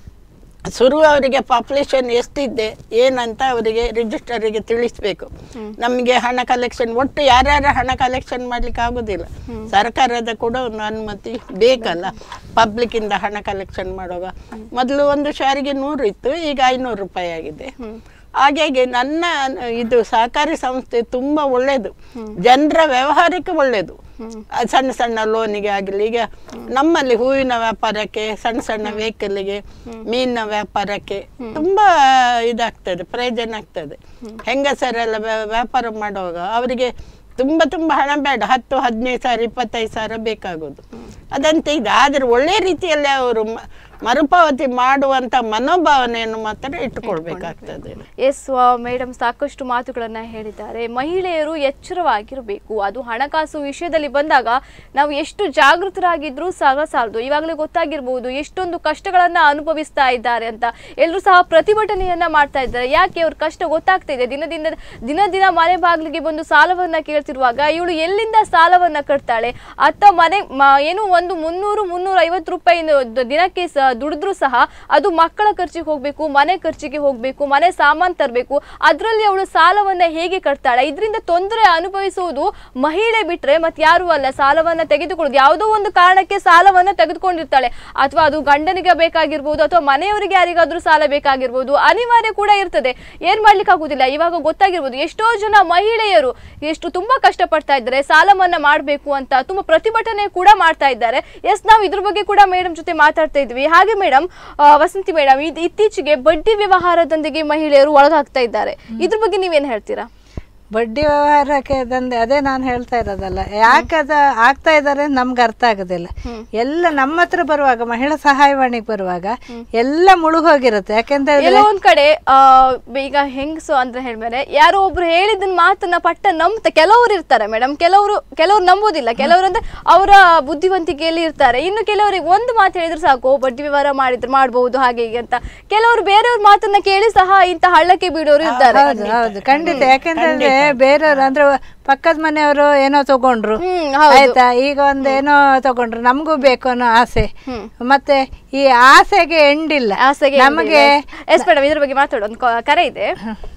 ಶುರು ಅವರಿಗೆ ಪಾಪ್ಯುಲೇಷನ್ ಎಷ್ಟಿದೆ ಏನಂತ ಅವರಿಗೆ ರಿಜಿಸ್ಟರಿಗೆ ತಿಳಿಸ್ಬೇಕು ನಮಗೆ ಹಣ ಕಲೆಕ್ಷನ್ ಒಟ್ಟು ಯಾರ್ಯಾರ ಹಣ ಕಲೆಕ್ಷನ್ ಮಾಡ್ಲಿಕ್ಕೆ ಆಗುದಿಲ್ಲ ಸರ್ಕಾರದ ಕೂಡ ಒಂದು ಅನುಮತಿ ಬೇಕಲ್ಲ ಪಬ್ಲಿಕ್ ಇಂದ ಹಣ ಕಲೆಕ್ಷನ್ ಮಾಡುವಾಗ ಮೊದಲು ಒಂದು ಶಾರಿಗೆ ನೂರು ಇತ್ತು ಈಗ ಐನೂರು ರೂಪಾಯಿ ಆಗಿದೆ ಹಾಗಾಗಿ ನನ್ನ ಅನ್- ಇದು ಸಹಕಾರಿ ಸಂಸ್ಥೆ ತುಂಬಾ ಒಳ್ಳೇದು ಜನರ ವ್ಯವಹಾರಕ್ಕೆ ಒಳ್ಳೇದು ಆ ಸಣ್ಣ ಸಣ್ಣ ಲೋನಿಗೆ ಆಗಲಿ ಈಗ ನಮ್ಮಲ್ಲಿ ಹೂವಿನ ವ್ಯಾಪಾರಕ್ಕೆ ಸಣ್ಣ ಸಣ್ಣ ವೆಹಿಕಲ್ಗೆ ಮೀನಿನ ವ್ಯಾಪಾರಕ್ಕೆ ತುಂಬಾ ಇದಾಗ್ತದೆ ಪ್ರಯೋಜನ ಆಗ್ತದೆ ಹೆಂಗಸರೆಲ್ಲ ವ್ಯ- ವ್ಯಾಪಾರ ಮಾಡುವಾಗ ಅವರಿಗೆ ತುಂಬ ತುಂಬ ಹಣ ಬೇಡ ಹತ್ತು ಹದಿನೈದು ಸಾವಿರ ಇಪ್ಪತ್ತೈದು ಸಾವಿರ ಬೇಕಾಗೋದು ಅದಂತೆ ಇದೆ ಆದರೆ ಒಳ್ಳೆ ರೀತಿಯಲ್ಲಿ ಅವರು ಮ- ಮರುಪಾವತಿ ಮಾಡುವಂತ ಮನೋಭಾವನೆಯನ್ನು ಮಾತ್ರ ಇಟ್ಟುಕೊಳ್ಬೇಕಾಗ್ತದೆ ಎಸ್ ಮೇಡಮ್ ಸಾಕಷ್ಟು ಮಾತುಗಳನ್ನ ಹೇಳಿದ್ದಾರೆ ಮಹಿಳೆಯರು ಎಚ್ಚರವಾಗಿರಬೇಕು ಅದು ಹಣಕಾಸು ವಿಷಯದಲ್ಲಿ ಬಂದಾಗ ನಾವು ಎಷ್ಟು ಜಾಗೃತರಾಗಿದ್ರೂ ಸಾಲ ಸಾಲದು ಇವಾಗಲೇ ಗೊತ್ತಾಗಿರ್ಬೋದು ಎಷ್ಟೊಂದು ಕಷ್ಟಗಳನ್ನ ಅನುಭವಿಸ್ತಾ ಇದ್ದಾರೆ ಅಂತ ಎಲ್ಲರೂ ಸಹ ಪ್ರತಿಭಟನೆಯನ್ನ ಮಾಡ್ತಾ ಇದ್ದಾರೆ ಯಾಕೆ ಅವ್ರ ಕಷ್ಟ ಗೊತ್ತಾಗ್ತಾ ಇದೆ ದಿನದಿಂದ ದಿನ ದಿನ ಮನೆ ಬಾಗಿಲಿಗೆ ಬಂದು ಸಾಲವನ್ನ ಕೇಳ್ತಿರುವಾಗ ಇವಳು ಎಲ್ಲಿಂದ ಸಾಲವನ್ನ ಕಟ್ತಾಳೆ ಅತ್ತ ಮನೆ ಮ- ಏನು ಒಂದು ಮುನ್ನೂರು ಮುನ್ನೂರ ಐವತ್ತು ರೂಪಾಯಿ ದಿನಕ್ಕೆ ಸ ದುಡಿದ್ರು ಸಹ ಅದು ಮಕ್ಕಳ ಖರ್ಚಿಗೆ ಹೋಗ್ಬೇಕು ಮನೆ ಖರ್ಚಿಗೆ ಹೋಗ್ಬೇಕು ಮನೆ ಸಾಮಾನು ತರಬೇಕು ಅದರಲ್ಲಿ ಅವಳು ಸಾಲವನ್ನ ಹೇಗೆ ಕಟ್ತಾಳೆ ಇದರಿಂದ ತೊಂದರೆ ಅನುಭವಿಸುವುದು ಮಹಿಳೆ ಬಿಟ್ರೆ ಮತ್ತೆ ಯಾರು ಅಲ್ಲ ಸಾಲವನ್ನ ತೆಗೆದುಕೊಳ್ಳೋದು ಯಾವುದೋ ಒಂದು ಕಾರಣಕ್ಕೆ ಸಾಲವನ್ನ ತೆಗೆದುಕೊಂಡಿರ್ತಾಳೆ ಅಥವಾ ಅದು ಗಂಡನಿಗೆ ಬೇಕಾಗಿರ್ಬೋದು ಅಥವಾ ಮನೆಯವರಿಗೆ ಯಾರಿಗಾದ್ರೂ ಸಾಲ ಬೇಕಾಗಿರ್ಬೋದು ಅನಿವಾರ್ಯ ಕೂಡ ಇರ್ತದೆ ಏನ್ ಮಾಡ್ಲಿಕ್ಕೆ ಆಗುದಿಲ್ಲ ಇವಾಗ ಗೊತ್ತಾಗಿರ್ಬೋದು ಎಷ್ಟೋ ಜನ ಮಹಿಳೆಯರು ಎಷ್ಟು ತುಂಬಾ ಕಷ್ಟಪಡ್ತಾ ಇದ್ದಾರೆ ಸಾಲ ಮನ್ನಾ ಮಾಡಬೇಕು ಅಂತ ತುಂಬಾ ಪ್ರತಿಭಟನೆ ಕೂಡ ಮಾಡ್ತಾ ಇದ್ದಾರೆ ಎಸ್ ನಾವು ಇದ್ರ ಬಗ್ಗೆ ಕೂಡ ಮೇಡಮ್ ಜೊತೆ ಮಾತಾಡ್ತಾ ಇದ್ವಿ ಹಾಗೆ ಮೇಡಮ್ ವಸಂತಿ ಮೇಡಮ್ ಇದು ಇತ್ತೀಚೆಗೆ ಬಡ್ಡಿ ವ್ಯವಹಾರದೊಂದಿಗೆ ಮಹಿಳೆಯರು ಒಳಗಾಗ್ತಾ ಇದ್ದಾರೆ ಇದ್ರ ಬಗ್ಗೆ ನೀವೇನ್ ಹೇಳ್ತೀರಾ ಬಡ್ಡಿ ವ್ಯವಹಾರಕ್ಕೆ ದಂಧೆ ಅದೇ ನಾನು ಹೇಳ್ತಾ ಇರೋದಲ್ಲ ಯಾಕದ ಆಗ್ತಾ ಇದ್ದಾರೆ ನಮ್ಗೆ ಅರ್ಥ ಆಗೋದಿಲ್ಲ ಎಲ್ಲ ನಮ್ಮ ಹತ್ರ ಬರುವಾಗ ಮಹಿಳಾ ಸಹಾಯವಾಣಿಗೆ ಬರುವಾಗ ಎಲ್ಲ ಮುಳುಗೋಗಿರುತ್ತೆ ಯಾಕೆಂತ ಹೇಳಿದ್ರೆ ಎಲ್ಲೋ ಒಂದ್ ಕಡೆ ಆ, ಈಗ ಹೆಂಗಸು ಅಂತ ಹೇಳ್ಮೇಲೆ ಯಾರೋ ಒಬ್ರು ಹೇಳಿದ್ದನ್ನ ಮಾತನ್ನ ಪಟ್ಟ ನಂಬ್ತ ಕೆಲವರು ಇರ್ತಾರೆ ಮೇಡಮ್ ಕೆಲವರು ಕೆಲವ್ರು ನಂಬೋದಿಲ್ಲ ಕೆಲವರು ಅಂದ್ರೆ ಅವರ ಬುದ್ಧಿವಂತಿಕೆಯಲ್ಲಿ ಇರ್ತಾರೆ ಇನ್ನು ಕೆಲವರಿಗೆ ಒಂದು ಮಾತು ಹೇಳಿದ್ರೆ ಸಾಕು ಓ, ಬಡ್ಡಿ ವ್ಯವಹಾರ ಮಾಡಿದ್ರೆ ಮಾಡಬಹುದು ಹಾಗೆ ಹೀಗೆ ಅಂತ ಕೆಲವರು ಬೇರೆಯವ್ರ ಮಾತನ್ನ ಕೇಳಿ ಸಹ ಇಂತ ಹಳ್ಳಕ್ಕೆ ಬೀಳೋರು ಇರ್ತಾರೆ ಹೌದು ಹೌದು ಖಂಡಿತ ಯಾಕೆಂತಂದ್ರೆ ಬೇರೆಯವರು ಅಂದ್ರೆ ಪಕ್ಕದ ಮನೆಯವರು ಏನೋ ತಗೊಂಡ್ರು ಹ್ಮ್, ಹೌದು. ಆಯ್ತಾ ಈಗ ಒಂದ್ ಏನೋ ತಗೊಂಡ್ರು ನಮಗೂ ಬೇಕು ಅನ್ನೋ ಆಸೆ ಮತ್ತೆ ಈ ಆಸೆಗೆ ಎಂಡಿಲ್ಲ ಆಸೆಗೆ ನಮಗೆ ಎಸ್ ಮೇಡಮ್ ಇದ್ರ ಬಗ್ಗೆ ಮಾತಾಡೋ ಒಂದು ಕ- ಕರೆ ಇದೆ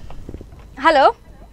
ಹಲೋ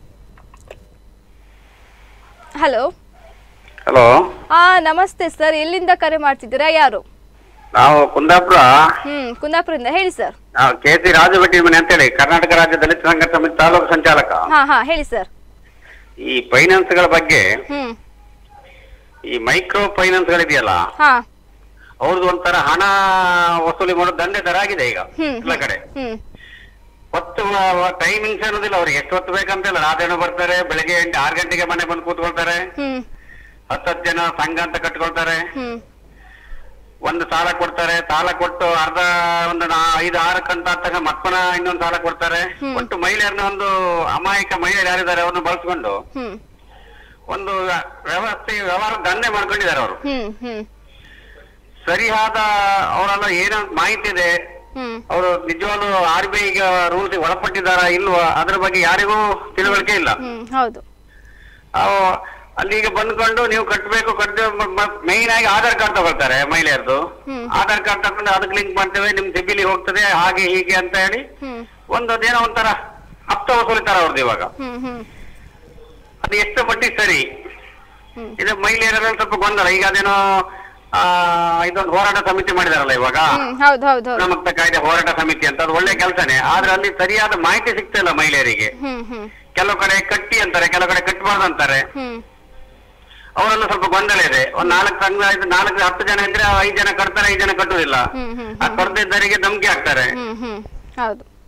ಹಲೋ ಹಲೋ ಆ ನಮಸ್ತೆ ಸರ್ ಎಲ್ಲಿಂದ ಕರೆ ಮಾಡ್ತಿದ್ದೀರಾ ಯಾರು ನಾವು ಕುಂದಾಪುರ ಹ್ಮ್ ಕುಂದಾಪುರದಿಂದ ಹೇಳಿ ಸರ್ ನಾವು ಕೆ ಸಿ ರಾಜಭಟ್ಟಿ ಮನೆ ಅಂತೇಳಿ ಕರ್ನಾಟಕ ರಾಜ್ಯ ದಲಿತ ಸಂಘ ಸಮಿತಿ ತಾಲೂಕು ಸಂಚಾಲಕ ಹಾ ಹಾ ಹೇಳಿ ಸರ್ ಈ ಫೈನಾನ್ಸ್ ಗಳ ಬಗ್ಗೆ ಹ್ಮ್ ಈ ಮೈಕ್ರೋ ಫೈನಾನ್ಸ್ ಗಳಿದೆಯಲ್ಲ ಹಾ ಅವ್ರದ್ದು ಒಂಥರ ಹಣ ವಸೂಲಿ ಮಾಡೋದು ದಂಧೆ ತರ ಆಗಿದೆ ಈಗ ಹ್ಮ್ ಎಲ್ಲ ಕಡೆ ಹ್ಮ್ ಹೊತ್ತು ಟೈಮಿಂಗ್ಸ್ ಅನ್ನೋದಿಲ್ಲ ಅವ್ರಿಗೆ ಎಷ್ಟು ಹೊತ್ತು ಬೇಕಂತಿಲ್ಲ ರಾತ್ರಿ ಬರ್ತಾರೆ ಬೆಳಗ್ಗೆ ಎಂಟು ಆರು ಗಂಟೆಗೆ ಮನೆ ಬಂದು ಕೂತ್ಕೊಳ್ತಾರೆ ಹ್ಮ್ ಹತ್ತತ್ತು ಜನ ಸಂಘ ಅಂತ ಕಟ್ಕೊಳ್ತಾರೆ ಹ್ಮ್ ಒಂದು ಸಾಲ ಕೊಡ್ತಾರೆ ಸಾಲ ಕೊಟ್ಟು ಅರ್ಧ ಒಂದು ನಾ- ಐದು ಆರು ಕಂತ ಆದ ತಕ್ಷಣ ಮತ್ತೊನ ಇನ್ನೊಂದು ಸಾಲ ಕೊಡ್ತಾರೆ ಒಟ್ಟು ಮಹಿಳೆಯರನ್ನ ಒಂದು ಅಮಾಯಕ ಮಹಿಳೆಯರು ಯಾರಿದ್ದಾರೆ ಅವ್ರನ್ನ ಬಳಸ್ಕೊಂಡು ಹ್ಮ್ ಒಂದು ವ್ಯವಸ್ಥೆ ವ್ಯವಹಾರ ದಂಧೆ ಮಾಡ್ಕೊಂಡಿದ್ದಾರೆ ಅವರು ಹ್ಮ್ ಹ್ಮ್ ಸರಿಯಾದ ಅವರೆಲ್ಲ ಏನೋ ಮಾಹಿತಿ ಇದೆ ಹ್ಮ್ ಅವರು ನಿಜವಾಗ್ಲೂ ಆರ್ ಬಿ ಐ ರೂಲ್ಸ್ ಒಳಪಟ್ಟಿದ್ದಾರಾ ಇಲ್ವಾ ಅದ್ರ ಬಗ್ಗೆ ಯಾರಿಗೂ ತಿಳುವಳಿಕೆ ಇಲ್ಲ ಹ್ಮ್ ಹೌದು ಅವು ಅಲ್ಲಿಗೆ ಬಂದ್ಕೊಂಡು ನೀವು ಕಟ್ಟಬೇಕು ಕಟ್ಟ ಮೈನ್ ಆಗಿ ಆಧಾರ್ ಕಾರ್ಡ್ ತಗೊಳ್ತಾರೆ ಮಹಿಳೆಯರದು ಆಧಾರ್ ಕಾರ್ಡ್ ತಗೊಂಡು ಅದಕ್ಕೆ ಲಿಂಕ್ ಮಾಡ್ತೇವೆ ನಿಮ್ ಸಿಬಿಲಿ ಹೋಗ್ತದೆ ಹಾಗೆ ಹೀಗೆ ಅಂತ ಹೇಳಿ ಹ್ಮ್ ಒಂದು ಅದೇನೋ ಒಂಥರ ಹಪ್ತ ವಸೂಲಿತಾರ ಅವ್ರದ್ದು ಇವಾಗ ಹ್ಮ್ ಹ್ಮ್ ಅದು ಎಷ್ಟು ಮಟ್ಟಿಗೆ ಸರಿ ಹ್ಮ್. ಇದು ಮಹಿಳೆಯರೆಲ್ಲ ಸ್ವಲ್ಪ ಗೊಂದಲ ಈಗ ಅದೇನೋ ಆ ಇದೊಂದು ಹೋರಾಟ ಸಮಿತಿ ಮಾಡಿದಾರಲ್ಲ ಇವಾಗ ಹ್ಮ್ ಹೌದು ಹೌದು ಹೌದು ನಮಕ್ತ ಕಾಯ್ದೆ ಹೋರಾಟ ಸಮಿತಿ ಅಂತ ಅದು ಒಳ್ಳೆ ಕೆಲಸನೇ ಆದ್ರೆ ಅಲ್ಲಿ ಸರಿಯಾದ ಮಾಹಿತಿ ಸಿಗ್ತಾ ಇಲ್ಲ ಮಹಿಳೆಯರಿಗೆ ಹ್ಮ್ ಹ್ಮ್ ಕೆಲವು ಕಡೆ ಕಟ್ಟಿ ಅಂತಾರೆ ಕೆಲವು ಕಡೆ ಕಟ್ಟಬಾರ್ದು ಅಂತಾರೆ ಹ್ಮ್ ಅವರೆಲ್ಲ ಸ್ವಲ್ಪ ಗೊಂದಲ ಇದೆ ಒಂದ್ ನಾಲ್ಕು ಸಂಘ ಇದು ನಾಲ್ಕು ಹತ್ತು ಜನ ಇದ್ರೆ ಐದ್ ಜನ ಕಟ್ತಾರೆ ಐದ್ ಜನ ಕಟ್ಟುದಿಲ್ಲ ಹ್ಮ್ ಹ್ಮ್ ಆ ಕಡ್ದಿದ್ದರಿಗೆ ಧಮಕಿ ಹಾಕ್ತಾರೆ ಹ್ಮ್ ಹ್ಮ್ ಹೌದು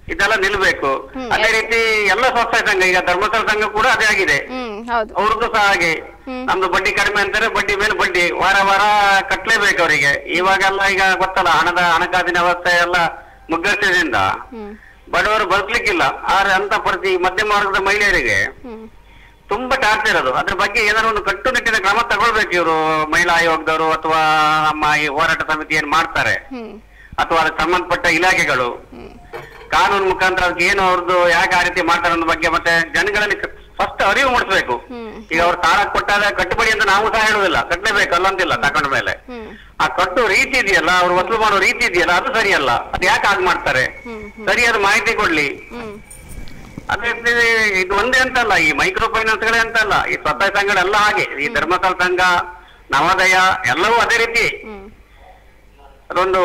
ಇದೆಲ್ಲ ನಿಲ್ಬೇಕು ಅದೇ ರೀತಿ ಎಲ್ಲ ಸ್ವಸಹಾಯ ಸಂಘ ಈಗ ಧರ್ಮಸ್ಥಳ ಸಂಘ ಕೂಡ ಅದೇ ಆಗಿದೆ ಹ್ಮ್ ಹೌದು ಅವ್ರದ್ದು ಸಹ ಹಾಗೆ ನಮ್ದು ಬಡ್ಡಿ ಕಡಿಮೆ ಅಂತಾರೆ ಬಡ್ಡಿ ಮೇಲೆ ಬಡ್ಡಿ ವಾರ ವಾರ ಕಟ್ಲೇಬೇಕು ಅವರಿಗೆ ಇವಾಗೆಲ್ಲ ಈಗ ಗೊತ್ತಲ್ಲ ಹಣದ ಹಣಕಾಸಿನ ವ್ಯವಸ್ಥೆ ಎಲ್ಲ ಮುಗ್ಗಟ್ಟಿನಿಂದ ಬಡವರು ಬದುಕ್ಲಿಕ್ಕಿಲ್ಲ ಆದ್ರೆ ಅಂತ ಪ್ರತಿ ಮಧ್ಯಮ ವರ್ಗದ ಮಹಿಳೆಯರಿಗೆ ತುಂಬಾ ಟಾರ್ಚರ್ ಅದು ಅದ್ರ ಬಗ್ಗೆ ಏನಾದ್ರು ಒಂದು ಕಟ್ಟುನಿಟ್ಟಿನ ಕ್ರಮ ತಗೊಳ್ಬೇಕು ಇವರು ಮಹಿಳಾ ಆಯೋಗದವರು ಅಥವಾ ನಮ್ಮ ಈ ಹೋರಾಟ ಸಮಿತಿ ಏನ್ ಮಾಡ್ತಾರೆ ಅಥವಾ ಅದಕ್ಕೆ ಸಂಬಂಧಪಟ್ಟ ಇಲಾಖೆಗಳು ಕಾನೂನು ಮುಖಾಂತರ ಅದಕ್ಕೆ ಏನು ಅವ್ರದ್ದು ಯಾಕೆ ಆ ರೀತಿ ಮಾಡ್ತಾರೆ ಅನ್ನೋ ಬಗ್ಗೆ ಮತ್ತೆ ಜನಗಳಲ್ಲಿ ಫಸ್ಟ್ ಅರಿವು ಮೂಡಿಸ್ಬೇಕು ಈಗ ಅವ್ರು ಸಾಲ ಕೊಟ್ಟಾಗ ಕಟ್ಟುಬಡಿ ಅಂತ ನಾವು ಸಹ ಹೇಳುದಿಲ್ಲ ಕಟ್ಟಲೇಬೇಕು ಅಲ್ಲಂತಿಲ್ಲ ತಕೊಂಡ ಮೇಲೆ ಆ ಕಟ್ಟು ರೀತಿ ಇದೆಯಲ್ಲ ಅವ್ರು ವಸೂಲು ಮಾಡೋ ರೀತಿ ಇದೆಯಲ್ಲ ಅದು ಸರಿಯಲ್ಲ ಅದು ಯಾಕೆ ಹಾಗೆ ಮಾಡ್ತಾರೆ ಸರಿಯಾದ ಮಾಹಿತಿ ಕೊಡ್ಲಿ ಅದೇ ರೀತಿ ಇದು ಒಂದೇ ಅಂತಲ್ಲ ಈ ಮೈಕ್ರೋ ಫೈನಾನ್ಸ್ಗಳೇ ಅಂತಲ್ಲ ಈ ಸ್ವಸಹಾಯ ಸಂಘಗಳೆಲ್ಲ ಹಾಗೆ ಈ ಧರ್ಮಸ್ಥಳ ಸಂಘ ನವೋದಯ ಎಲ್ಲವೂ ಅದೇ ರೀತಿ ಅದೊಂದು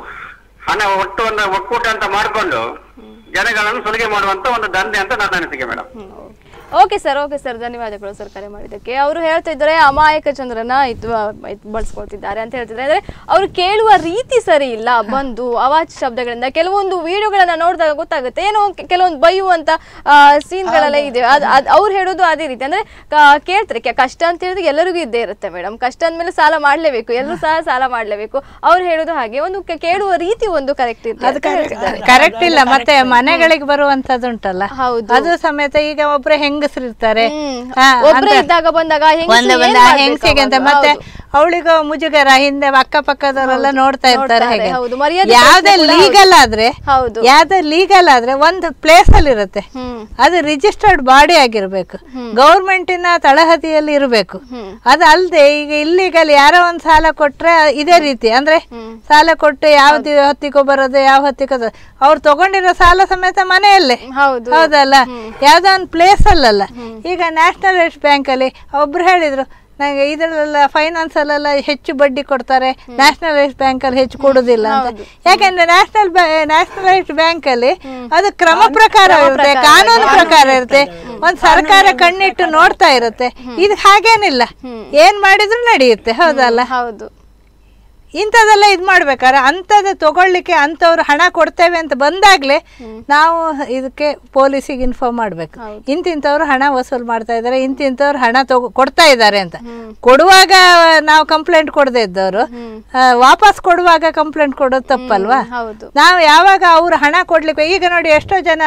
ಹಣ ಒಟ್ಟು ಒಂದು ಒಕ್ಕೂಟ ಅಂತ ಮಾಡಿಕೊಂಡು ಜನಗಳನ್ನು ಸುಲಿಗೆ ಮಾಡುವಂತ ಒಂದು ದಂಧೆ ಅಂತ ನನ್ನ ಅನಿಸಿಕೆ madam okay sir okay sir ಧನ್ಯವಾದಗಳು ಸರ್ ಕರೆ ಮಾಡಿದ್ದಕ್ಕೆ ಅವರು ಹೇಳ್ತಾ ಇದ್ದಾರೆ ಅಮಾಯಕ ಚಂದ್ರನ ಇದು ಇದು ಬಳಸ್ಕೊಳ್ತಿದ್ದಾರೆ ಅಂತ ಹೇಳ್ತಿದ್ದಾರೆ ಅಂದ್ರೆ ಅವರು ಕೇಳುವ ರೀತಿ ಸರಿ ಇಲ್ಲ ಬಂದು ಅವಾಚ್ ಶಬ್ದಗಳಿಂದ ಕೆಲವೊಂದು ವಿಡಿಯೋಗಳನ್ನ ನೋಡಿದಾಗ ಗೊತ್ತಾಗುತ್ತೆ ಏನೋ ಕೆ- ಕೆಲವೊಂದು ಬೈಯುವಂತ ಸೀನ್ಗಳೆಲ್ಲ ಇದೆ ಅದ್ ಅದ್ ಅವ್ರು ಹೇಳೋದು ಅದೇ ರೀತಿ ಅಂದ್ರೆ ಕ- ಕೇಳ್ತಾರೆ ಕೆ- ಕಷ್ಟ ಅಂತ ಹೇಳಿದ್ರೆ ಎಲ್ಲರಿಗೂ ಇದ್ದೇ ಇರುತ್ತೆ ಮೇಡಮ್ ಕಷ್ಟ ಅಂದ್ಮೇಲೆ ಸಾಲ ಮಾಡ್ಲೇಬೇಕು ಎಲ್ಲರೂ ಸಹ ಸಾಲ ಮಾಡ್ಲೇಬೇಕು ಅವ್ರು ಹೇಳೋದು ಹಾಗೆ ಒಂದು ಕೆ- ಕೇಳುವ ರೀತಿ ಒಂದು ಕರೆಕ್ಟ್ ಇರ್ತದೆ ಅಂತ ಹೇಳ್ತಿದ್ದಾರೆ. ಕರೆಕ್ಟ್ ಇಲ್ಲ ಮತ್ತೆ ಮನೆಗಳಿಗೆ ಬರುವಂತದ್ದುಂಟಲ್ಲ ಹೌದು. ಅದು ಸಮೇತ ಈಗ ಒಬ್ರು ಹೆಂಗಸರಿರ್ತಾರೆ ಹ್ಮ್. ಹಾ, ಒಬ್ರೇ ಅಂತ- ಇದ್ದಾಗ ಬಂದಾಗ ಹೆಂಗಸ್ರು ಒಂದು ಏನ್ ಬಂದ ಮಾಡ್ಬೇಕು ಹೆಂಗಸಿಗೆ ಅಂತ ಅವಾಗ? ಮತ್ತೆ ಹೌದು. ಅವಳಿಗೂ ಮುಜುಗರ ಹಿಂದೆ ಅಕ್ಕಪಕ್ಕದವರೆಲ್ಲ ನೋಡ್ತಾ ಇರ್ತಾರೆ ನೋಡ್ತಾರೆ, ಹೇಗೆ ಹೌದು. ಮರ್ಯಾದೆ ಯಾವ್ದೇ ಪ್ರಶ್ನೆ ಕೂಡ ಲೀಗಲ್ ಆದ್ರೆ ಹೌದು. ಯಾವ್ದೇ ಲೀಗಲ್ ಆದ್ರೆ ಒಂದು ಪ್ಲೇಸ್ ಅಲ್ಲಿ ಇರುತ್ತೆ ಹ್ಮ್. ಅದು ರಿಜಿಸ್ಟರ್ಡ್ ಬಾಡಿ ಆಗಿರ್ಬೇಕು ಗೌರ್ಮೆಂಟಿನ ತಳಹದಿಯಲ್ಲಿ ಇರಬೇಕು ಅದು ಅಲ್ಲದೆ ಈಗ ಇಲ್ಲಿಗಲ್ ಯಾರೋ ಒಂದು ಸಾಲ ಕೊಟ್ರೆ ಇದೇ ರೀತಿ ಅಂದ್ರೆ ಸಾಲ ಕೊಟ್ಟು ಯಾವ ದಿ- ಹೊತ್ತಿಗೋ ಬರೋದು ಯಾವ ಹೊತ್ತಿಗೋ ಅದು. ಅವ್ರು ತಗೊಂಡಿರೋ ಸಾಲ ಸಮೇತ ಮನೆಯಲ್ಲೇ ಹೌದು ಹೌದಲ್ಲ ಯಾವ್ದೋ ಒಂದು ಪ್ಲೇಸ್ ಅಲ್ಲಲ್ಲ ಈಗ ನ್ಯಾಷನಲ್ ಬ್ಯಾಂಕ್ ಅಲ್ಲಿ ಒಬ್ರು ಹೇಳಿದ್ರು ನಂಗೆ ಇದರಲ್ಲೆಲ್ಲ ಫೈನಾನ್ಸ್ ಅಲ್ಲೆಲ್ಲ ಹೆಚ್ಚು ಬಡ್ಡಿ ಕೊಡ್ತಾರೆ ನ್ಯಾಷನಲೈಸ್ ಬ್ಯಾಂಕ್ ಅಲ್ಲಿ ಹೆಚ್ಚು ಕೊಡುದಿಲ್ಲ ಅಂತ ಯಾಕಂದ್ರೆ ನ್ಯಾಷನಲ್ ನ್ಯಾಷನಲೈಸ್ಡ್ ಬ್ಯಾಂಕ್ ಅಲ್ಲಿ ಅದು ಕ್ರಮ ಪ್ರಕಾರ ಇರುತ್ತೆ ಕಾನೂನು ಪ್ರಕಾರ ಇರುತ್ತೆ ಒಂದ್ ಸರ್ಕಾರ ಕಣ್ಣಿಟ್ಟು ನೋಡ್ತಾ ಇರುತ್ತೆ ಇದು ಹಾಗೇನಿಲ್ಲ ಏನ್ ಮಾಡಿದ್ರು ನಡೆಯುತ್ತೆ ಹೌದಲ್ಲ ಹೌದು ಇಂಥದ್ದೆಲ್ಲ ಇದು ಮಾಡ್ಬೇಕಾದ್ರೆ ಅಂಥದ್ದು ತಗೊಳ್ಳಿಕ್ಕೆ ಅಂಥವ್ರು ಹಣ ಕೊಡ್ತೇವೆ ಅಂತ ಬಂದಾಗಲೇ ನಾವು ಇದಕ್ಕೆ ಪೊಲೀಸಿಗೆ ಇನ್ಫಾರ್ಮ್ ಮಾಡಬೇಕು ಇಂತಿಂಥವ್ರು ಹಣ ವಸೂಲು ಮಾಡ್ತಾ ಇದ್ದಾರೆ ಇಂತಿಂಥವ್ರು ಹಣ ತಗೋ ಕೊಡ್ತಾ ಇದ್ದಾರೆ ಅಂತ ಕೊಡುವಾಗ ನಾವು ಕಂಪ್ಲೇಂಟ್ ಕೊಡದೇ ಇದ್ದವರು ಆ, ವಾಪಸ್ ಕೊಡುವಾಗ ಕಂಪ್ಲೇಂಟ್ ಕೊಡೋದು ತಪ್ಪಲ್ವಾ ಹೌದು ನಾವು ಯಾವಾಗ ಅವ್ರು ಹಣ ಕೊಡ್ಲಿಕ್ಕೆ ಈಗ ನೋಡಿ ಎಷ್ಟೋ ಜನ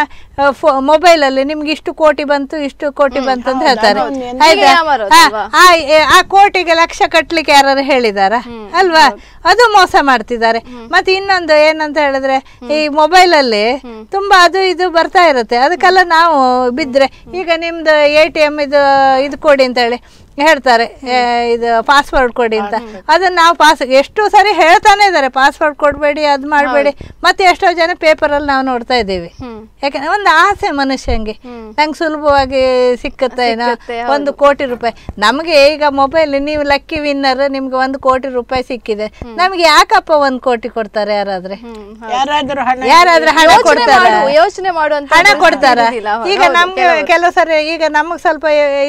ಮೊಬೈಲ್ ಅಲ್ಲಿ ನಿಮ್ಗೆ ಇಷ್ಟು ಕೋಟಿ ಬಂತು ಇಷ್ಟು ಕೋಟಿ ಬಂತು ಅಂತ ಹೇಳ್ತಾರೆ ಆಯ್ತಾ ಯಾಮಾರೋದು ಹಾ, ಅಲ್ವಾ? ಆ ಎ- ಆ ಕೋಟಿಗೆ ಲಕ್ಷ ಕಟ್ಲಿಕ್ಕೆ ಯಾರು ಹೇಳಿದಾರ ಅಲ್ವಾ ಅದು ಮೋಸ ಮಾಡ್ತಿದ್ದಾರೆ ಮತ್ತೆ ಇನ್ನೊಂದು ಏನಂತ ಹೇಳಿದ್ರೆ ಈ ಮೊಬೈಲ್ ಅಲ್ಲಿ ತುಂಬಾ ಅದು ಇದು ಬರ್ತಾ ಇರುತ್ತೆ ಅದಕ್ಕೆಲ್ಲ ನಾವು ಬಿದ್ರೆ ಈಗ ನಿಮ್ದು ಎ ಟಿ ಎಮ್ ಇದು ಇದು ಕೊಡಿ ಅಂತ ಹೇಳಿ ಹೇಳ್ತಾರೆ ಏ, ಇದು ಪಾಸ್ವರ್ಡ್ ಕೊಡಿ ಅಂತ ಅದನ್ನ ನಾವು ಪಾಸ್ ಎಷ್ಟು ಸರಿ ಹೇಳ್ತಾನೆ ಇದ್ದಾರೆ ಪಾಸ್ವರ್ಡ್ ಕೊಡಬೇಡಿ ಅದು ಮಾಡಬೇಡಿ ಮತ್ತೆ ಎಷ್ಟೋ ಜನ ಪೇಪರಲ್ಲಿ ನಾವು ನೋಡ್ತಾ ಇದ್ದೀವಿ ಯಾಕಂದ್ರೆ ಒಂದು ಆಸೆ ಮನುಷ್ಯಂಗೆ ನಂಗೆ ಸುಲಭವಾಗಿ ಸಿಕ್ಕತ್ತೆ ಏನೋ ಸಿಕ್ಕತ್ತೆ, ಒಂದು ಕೋಟಿ ರೂಪಾಯಿ ನಮಗೆ ಈಗ ಮೊಬೈಲ್ ನೀವು ಲಕ್ಕಿ ವಿನ್ನರ್ ನಿಮ್ಗೆ ಒಂದು ಕೋಟಿ ರೂಪಾಯಿ ಸಿಕ್ಕಿದೆ ನಮ್ಗೆ ಯಾಕಪ್ಪ ಒಂದು ಕೋಟಿ ಕೊಡ್ತಾರೆ ಯಾರಾದ್ರೆ ಯಾರಾದ್ರೂ ಹಣ ಯಾರಾದ್ರೆ ಹಣ ಯೋಚನೆ ಕೊಡ್ತಾರ ಮಾಡು, ಯೋಚನೆ ಮಾಡುವಂತ ಹಣ ಕೊಡ್ತಾರ ಇರುದಿಲ್ಲ. ಈಗ ಹೌದು, ನಮ್ಗೆ ಕೆಲವರು. ಕೆಲವು ಸರಿ ಈಗ ನಮಗೆ ಸ್ವಲ್ಪ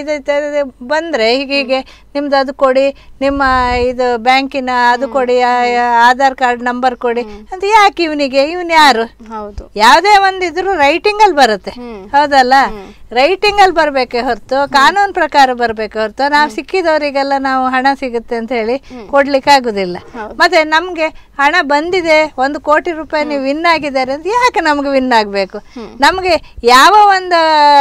ಇದು ಬಂದ್ರೆ ಹೀಗೆ ಹೀಗೆ ನಿಮ್ದು ಅದು ಕೊಡಿ ನಿಮ್ಮ ಇದು ಬ್ಯಾಂಕಿನ ಅದು ಕೊಡಿ ಆ- ಆ- ಆಧಾರ್ ಕಾರ್ಡ್ ನಂಬರ್ ಕೊಡಿ ಅಂತ ಯಾಕೆ ಇವನಿಗೆ ಇವನ್ ಯಾರು ಹೌದು ಯಾವುದೇ ಒಂದು ಇದ್ರು ರೈಟಿಂಗ್ ಅಲ್ಲಿ ಬರುತ್ತೆ ಹೌದಲ್ಲ ರೈಟಿಂಗ್ ಅಲ್ಲಿ ಬರ್ಬೇಕೆ ಹೊರತು ಕಾನೂನು ಪ್ರಕಾರ ಬರ್ಬೇಕು ಹೊರತು ನಾವು ಸಿಕ್ಕಿದವರಿಗೆಲ್ಲ ನಾವು ಹಣ ಸಿಗುತ್ತೆ ಅಂತ ಹೇಳಿ ಕೊಡ್ಲಿಕ್ಕೆ ಆಗುದಿಲ್ಲ ಮತ್ತೆ ನಮ್ಗೆ ಹಣ ಬಂದಿದೆ ಒಂದು ಕೋಟಿ ರೂಪಾಯಿ ನೀವು ವಿನ್ ಆಗಿದ್ದಾರೆ ಅಂತ ಯಾಕೆ ನಮ್ಗೆ ವಿನ್ ಆಗ್ಬೇಕು ನಮ್ಗೆ ಯಾವ ಒಂದು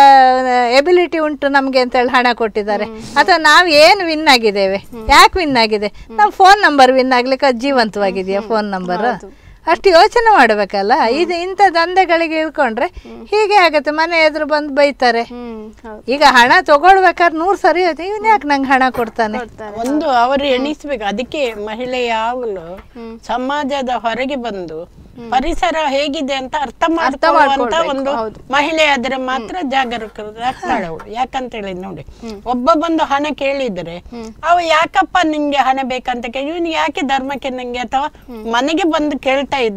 ಎಬಿಲಿಟಿ ಉಂಟು ನಮ್ಗೆ ಅಂತ ಹೇಳಿ ಹಣ ಕೊಟ್ಟಿದ್ದಾರೆ ಅಥವಾ ನಾವು ಏನು ವಿನ್ ಆಗಿದ್ದೇವೆ ಯಾಕೆ ವಿನ್ ಆಗಿದೆ ನಮ್ಮ ಫೋನ್ ನಂಬರ್ ವಿನ್ ಆಗ್ಲಿಕ್ಕೆ ಅದು ಜೀವಂತವಾಗಿದೆಯಾ ಫೋನ್ ನಂಬರ್ ಅಷ್ಟು ಯೋಚನೆ ಮಾಡಬೇಕಲ್ಲ ಇದು ಇಂಥ ದಂಧೆಗಳಿಗೆ ಇಳ್ಕೊಂಡ್ರೆ ಹೀಗೆ ಆಗತ್ತೆ ಮನೆ ಎದುರು ಬಂದು ಬೈತಾರೆ ಹ್ಮ್ ಹೌದು ಈಗ ಹಣ ತಗೊಳ್ಬೇಕಾದ್ರೆ ನೂರು ಸರಿ ಹೋಯ್ತು ಇವನ್ ಯಾಕೆ ನಂಗೆ ಹಣ ಕೊಡ್ತಾನೆ ಒಂದು ಅವರು ಎಣಿಸ್ಬೇಕು ಅದಕ್ಕೆ ಮಹಿಳೆ ಯಾವಾಗಲೂ ಸಮಾಜದ ಹೊರಗೆ ಬಂದು ಪರಿಸರ ಹೇಗಿದೆ ಅಂತ ಅರ್ಥ ಮಾಡ್ಕೊಳ್ಳುವಂತ ಮಾಡ್ಕೊಳ್ಬೇಕು, ಒಂದು ಹೌದು. ಮಹಿಳೆ ಆದ್ರೆ ಮಾತ್ರ ಜಾಗರೂಕರಾಗ್ತಾಳೆ ಅವಳು ಯಾಕಂತ ಹೇಳಿ ನೋಡಿ ಒಬ್ಬ ಬಂದು ಹಣ ಕೇಳಿದ್ರೆ ಅವ ಯಾಕಪ್ಪ ನಿಂಗೆ ಹಣ ಬೇಕಂತ ಕೇಳಿ ಇವನು ಯಾಕೆ ಧರ್ಮಕ್ಕೆ ನಂಗೆ ಅಥವಾ ಮನೆಗೆ ಬಂದು ಕೇಳ್ತಾ ಇದ್ದಾನೆ